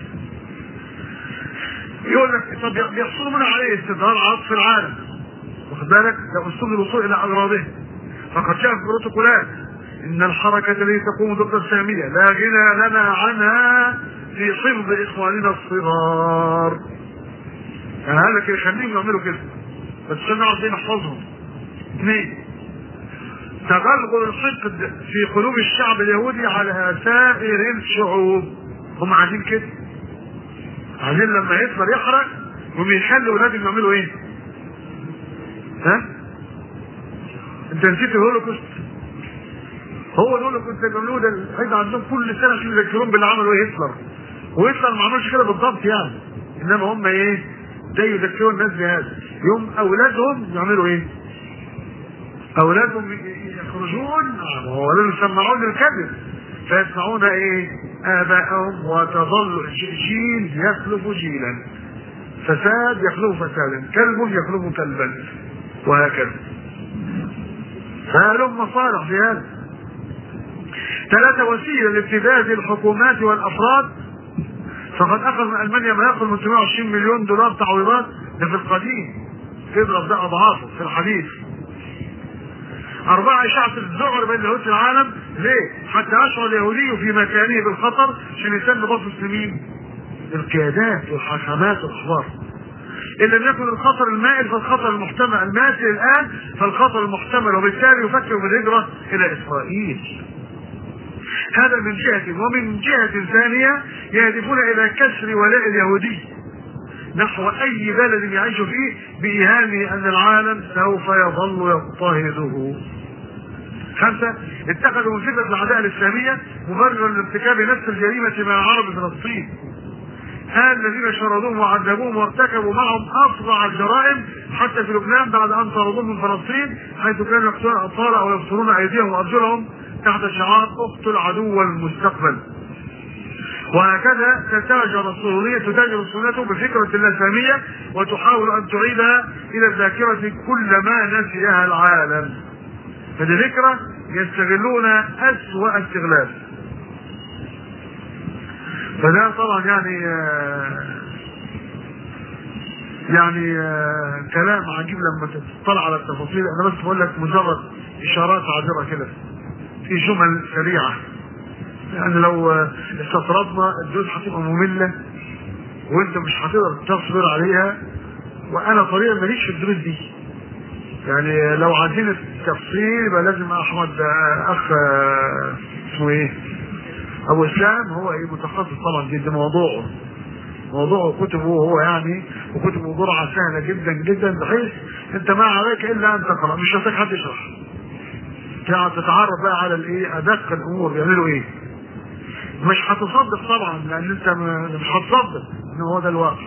[SPEAKER 1] يقول لك طب بيحصلوا منها عليه استظهار عطف العالم واخد بالك ده اسلوب الوصول الى اغراضه فقد جاء في البروتوكولات ان الحركه التي تقوم ضد الساميه لا غنى لنا عنها في صلب اخواننا الصغار يعني هذا كده يخليهم يعملوا كده بس عشان نعرف ازاي نحفظهم اثنين تغلغل الحقد في قلوب الشعب اليهودي على سائر الشعوب هم عايزين كده عايزين لما هتلر يحرق هم يخلوا اولادهم يعملوا ايه؟ ها؟ انت نسيت الهولوكوست هو الهولوكوست اللي بيعملوه ده هيبقى عندهم كل سنه عشان يذكرون باللي عملوا ايه هتلر وهتلر ما عملش كده بالضبط يعني انما هم ايه؟ ده يذكروا الناس بهذا يوم اولادهم يعملوا ايه؟ اولادهم يخرجون هو لازم يسمعون الكذب فيسمعون ايه؟ اباءهم وتظل جيل يخلف جيلا فساد يخلف فسادا كلب يخلف كلبا وهكذا فلهم مصالح في هذا ثلاثة وسيلة لابتزاز الحكومات والأفراد فقد أخذ من ألمانيا ما يقل من 120 مليون دولار تعويضات ده في القديم تضرب ده أضعافه في الحديث أربعة إشاعة الذعر بين اليهود في العالم ليه؟ حتى يشعر اليهودي في مكانه بالخطر عشان يسمى بص لمين؟ القيادات والحكمات والأخبار إن لم يكن الخطر المائل فالخطر المحتمل الماثل الآن فالخطر المحتمل وبالتالي يفكر بالهجرة إلى إسرائيل هذا من جهة ومن جهة ثانية يهدفون إلى كسر ولاء اليهودي نحو أي بلد يعيش فيه بإيهامه أن العالم سوف يظل يضطهده خمسة اتخذوا من فتنة العداء الإسلامية مبررا لارتكاب نفس الجريمة مع العرب فلسطين الذين شردوهم وعذبوهم وارتكبوا معهم افظع الجرائم حتى في لبنان بعد ان طردوهم من فلسطين حيث كانوا يقتلون الاطفال او يبصرون ايديهم وارجلهم تحت شعار اقتل عدو المستقبل وهكذا تتاجر الصهيونية تتاجر الصهيونية بفكرة الإسلامية وتحاول أن تعيدها إلى الذاكرة كل ما نسيها العالم فدي فكرة يستغلون أسوأ استغلال فده طبعا يعني يعني كلام عجيب لما تطلع على التفاصيل انا بس بقول لك مجرد اشارات عابره كده في جمل سريعه يعني لو استطردنا الدروس هتبقى ممله وانت مش هتقدر تصبر عليها وانا طريقا ماليش في الدروس دي يعني لو عايزين التفصيل يبقى لازم احمد اخ اسمه ايه ابو اسلام هو ايه متخصص طبعا جدا موضوعه موضوعه كتبه هو يعني وكتبه جرعه سهله جدا جدا بحيث انت ما عليك الا ان تقرا مش محتاج حد يشرح تتعرف بقى على الايه ادق الامور بيعملوا ايه مش هتصدق طبعا لان انت مش هتصدق ان هو ده الواقع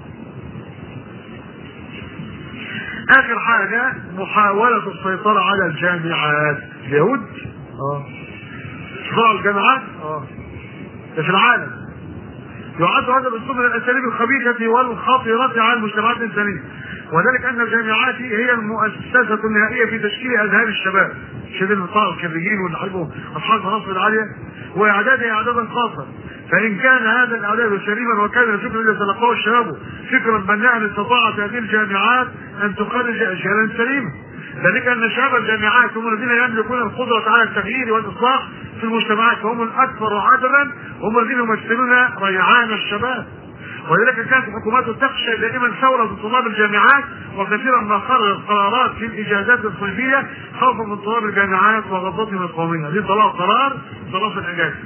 [SPEAKER 1] اخر حاجه محاوله السيطره على الجامعات اليهود اه صراع الجامعات اه ده في العالم يعد هذا الاسلوب من الاساليب الخبيثه والخطيره على المجتمعات الانسانيه وذلك ان الجامعات هي المؤسسه النهائيه في تشكيل اذهان الشباب شباب الطاقه الخريجين واللي حبوا اصحاب المناصب العاليه واعدادها اعدادا خاصه فان كان هذا الاعداد سليما وكان الفكر الذي تلقاه الشباب فكرا بناء استطاعت هذه الجامعات ان تخرج اجيالا سليمه ذلك ان شباب الجامعات هم الذين يملكون القدره على التغيير والاصلاح في المجتمعات وهم الاكثر عددا هم الذين يمثلون ريعان الشباب ولذلك كانت الحكومات تخشى دائما ثورة طلاب الجامعات وكثيرا ما قرر قرارات في الإجازات الصيفية خوفا من طلاب الجامعات وغضبتهم القومية دي طلاب قرار طلاب الإجازة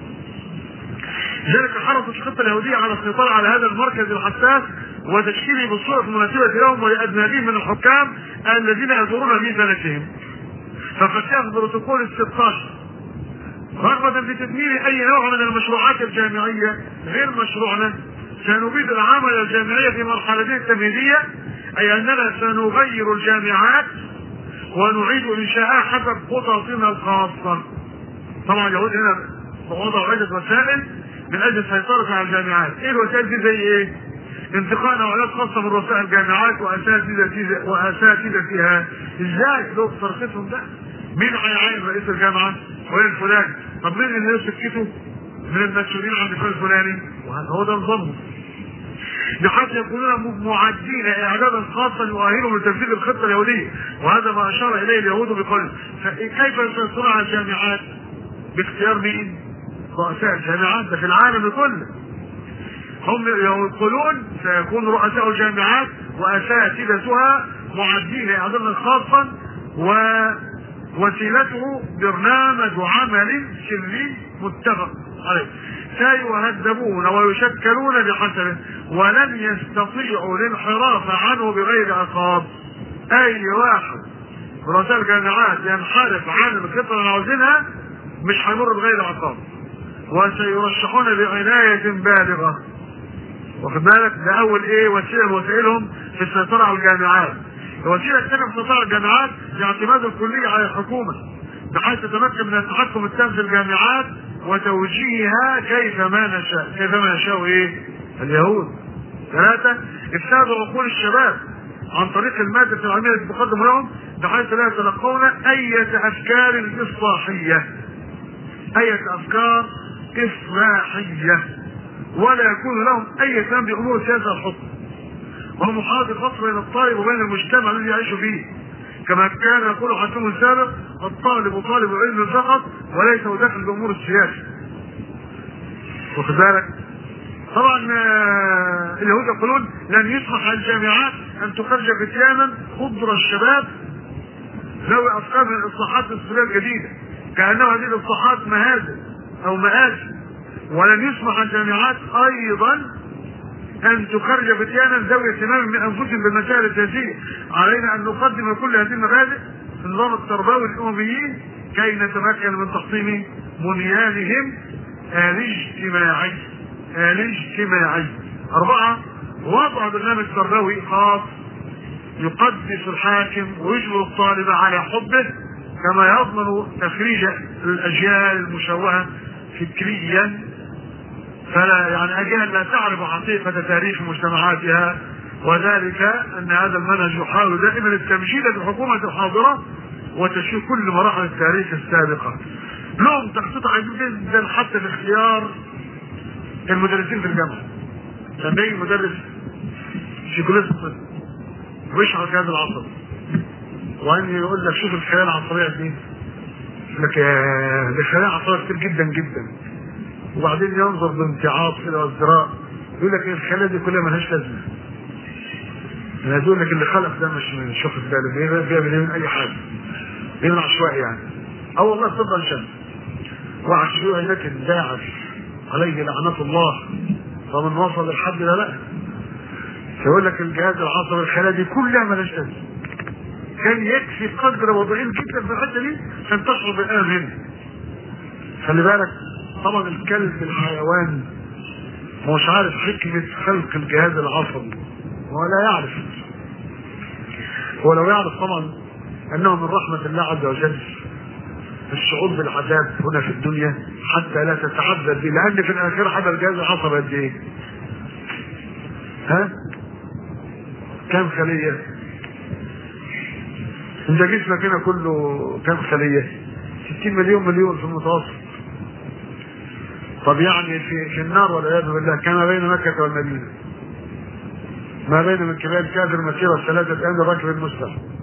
[SPEAKER 1] لذلك حرصت الخطة اليهودية على السيطرة على هذا المركز الحساس وتشكيله بالصورة المناسبة لهم ولأجنبيهم من الحكام الذين يزورون في سنتهم فقد شاف بروتوكول ال 16 رغبة في تدمير أي نوع من المشروعات الجامعية غير مشروعنا سنبيد العمل الجامعية في مرحلتين التمهيدية أي أننا سنغير الجامعات ونعيد إنشاءها حسب خططنا الخاصة. طبعا اليهود هنا وضعوا عدة وسائل من أجل السيطرة على الجامعات. إيه الوسائل دي زي إيه؟ انتقاء نوعيات خاصة من رؤساء الجامعات وأساتذة وأساتذتها إزاي لو ترخيصهم ده؟ مين هيعين رئيس الجامعة؟ وين الفلاني طب مين اللي سكته من المسؤولين عن الدكتور الفلاني وهذا هو ده نظامهم بحيث يكونون معدين اعدادا خاصا يؤهلهم لتنفيذ الخطه اليهوديه وهذا ما اشار اليه اليهود بقوله فكيف يسيطرون على الجامعات باختيار مين؟ رؤساء الجامعات ده في العالم كله هم يقولون سيكون رؤساء الجامعات واساتذتها معدين اعدادا خاصا ووسيلته برنامج عمل سري متفق عليه سيهذبون ويشكلون بحسبه ولن يستطيعوا الانحراف عنه بغير عقاب اي واحد رؤساء الجامعات ينحرف عن الخطه اللي عاوزينها مش هيمر بغير عقاب وسيرشحون بعناية بالغة واخد بالك ده اول ايه وسيله وسائلهم في السيطره على الجامعات الوسيله الثانيه في السيطره على الجامعات هي اعتماد الكليه على الحكومه بحيث تتمكن من التحكم التام في الجامعات وتوجيهها كيفما نشاء كيفما يشاء ايه اليهود ثلاثة افساد عقول الشباب عن طريق المادة العلمية التي تقدم لهم بحيث لا يتلقون أية أفكار إصلاحية أية أفكار إصلاحية ولا يكون لهم أي اهتمام بأمور سياسة الحكم ومحاضر فصل بين الطالب وبين المجتمع الذي يعيش فيه كما كان يقول حكيم السابق الطالب طالب علم فقط وليس داخل بامور السياسه واخد بالك طبعا اليهود يقولون لن يسمح للجامعات ان تخرج فتيانا خضر الشباب ذوي افكار من الاصلاحات الاسلاميه الجديده كانه هذه الاصلاحات مهازل او مآسي ولن يسمح للجامعات ايضا ان تخرج فتيانا ذوي اهتمام من انفسهم بالمسائل السياسيه علينا ان نقدم كل هذه المبادئ في النظام التربوي للامميين كي نتمكن من تحطيم بنيانهم الاجتماعي الاجتماعي اربعه وضع برنامج تربوي خاص يقدس الحاكم ويجبر الطالب على حبه كما يضمن تخريج الاجيال المشوهه فكريا فلا يعني اجيال لا تعرف حقيقه تاريخ مجتمعاتها وذلك ان هذا المنهج يحاول دائما التمجيد بالحكومه الحاضره وتشير كل مراحل التاريخ السابقه. لهم تخطيط عجيب جدا حتى في اختيار المدرسين في الجامعه. لما يجي مدرس شيكولاتة ويشعر هذا العصر وان يقول لك شوف الخلايا العصبيه دي يقول لك يا دي خلايا عصبيه كتير جدا جدا وبعدين ينظر بامتعاض كده وازدراء يقول لك الخلايا دي كلها ملهاش لازمه انا يقول لك اللي خلق ده مش مش واخد باله بيعمل ايه من اي حاجه بيعمل عشوائي يعني اه والله تفضل شمس وعشوائي لكن داعش عليه لعنة الله فمن وصل الحد لا لا يقول لك الجهاز العصبي الخلايا دي كلها ملهاش لازمه كان يكفي قدر وضعين جدا في الحته دي عشان تشعر بالالم هنا خلي بالك طبعا الكلب الحيوان هو مش عارف حكمة خلق الجهاز العصبي ولا يعرف ولو يعرف طبعا انه من رحمة الله عز وجل الشعور بالعذاب هنا في الدنيا حتى لا تتعذب به لان في الاخره حدا الجهاز العصبي قد ايه؟ ها؟ كم خلية؟ انت جسمك هنا كله كم خلية؟ 60 مليون مليون في المتوسط طب يعني في في النار والعياذ بالله كما بين مكة والمدينة ما بين من كبار الكافر مسيرة ثلاثة أيام راكب المسلم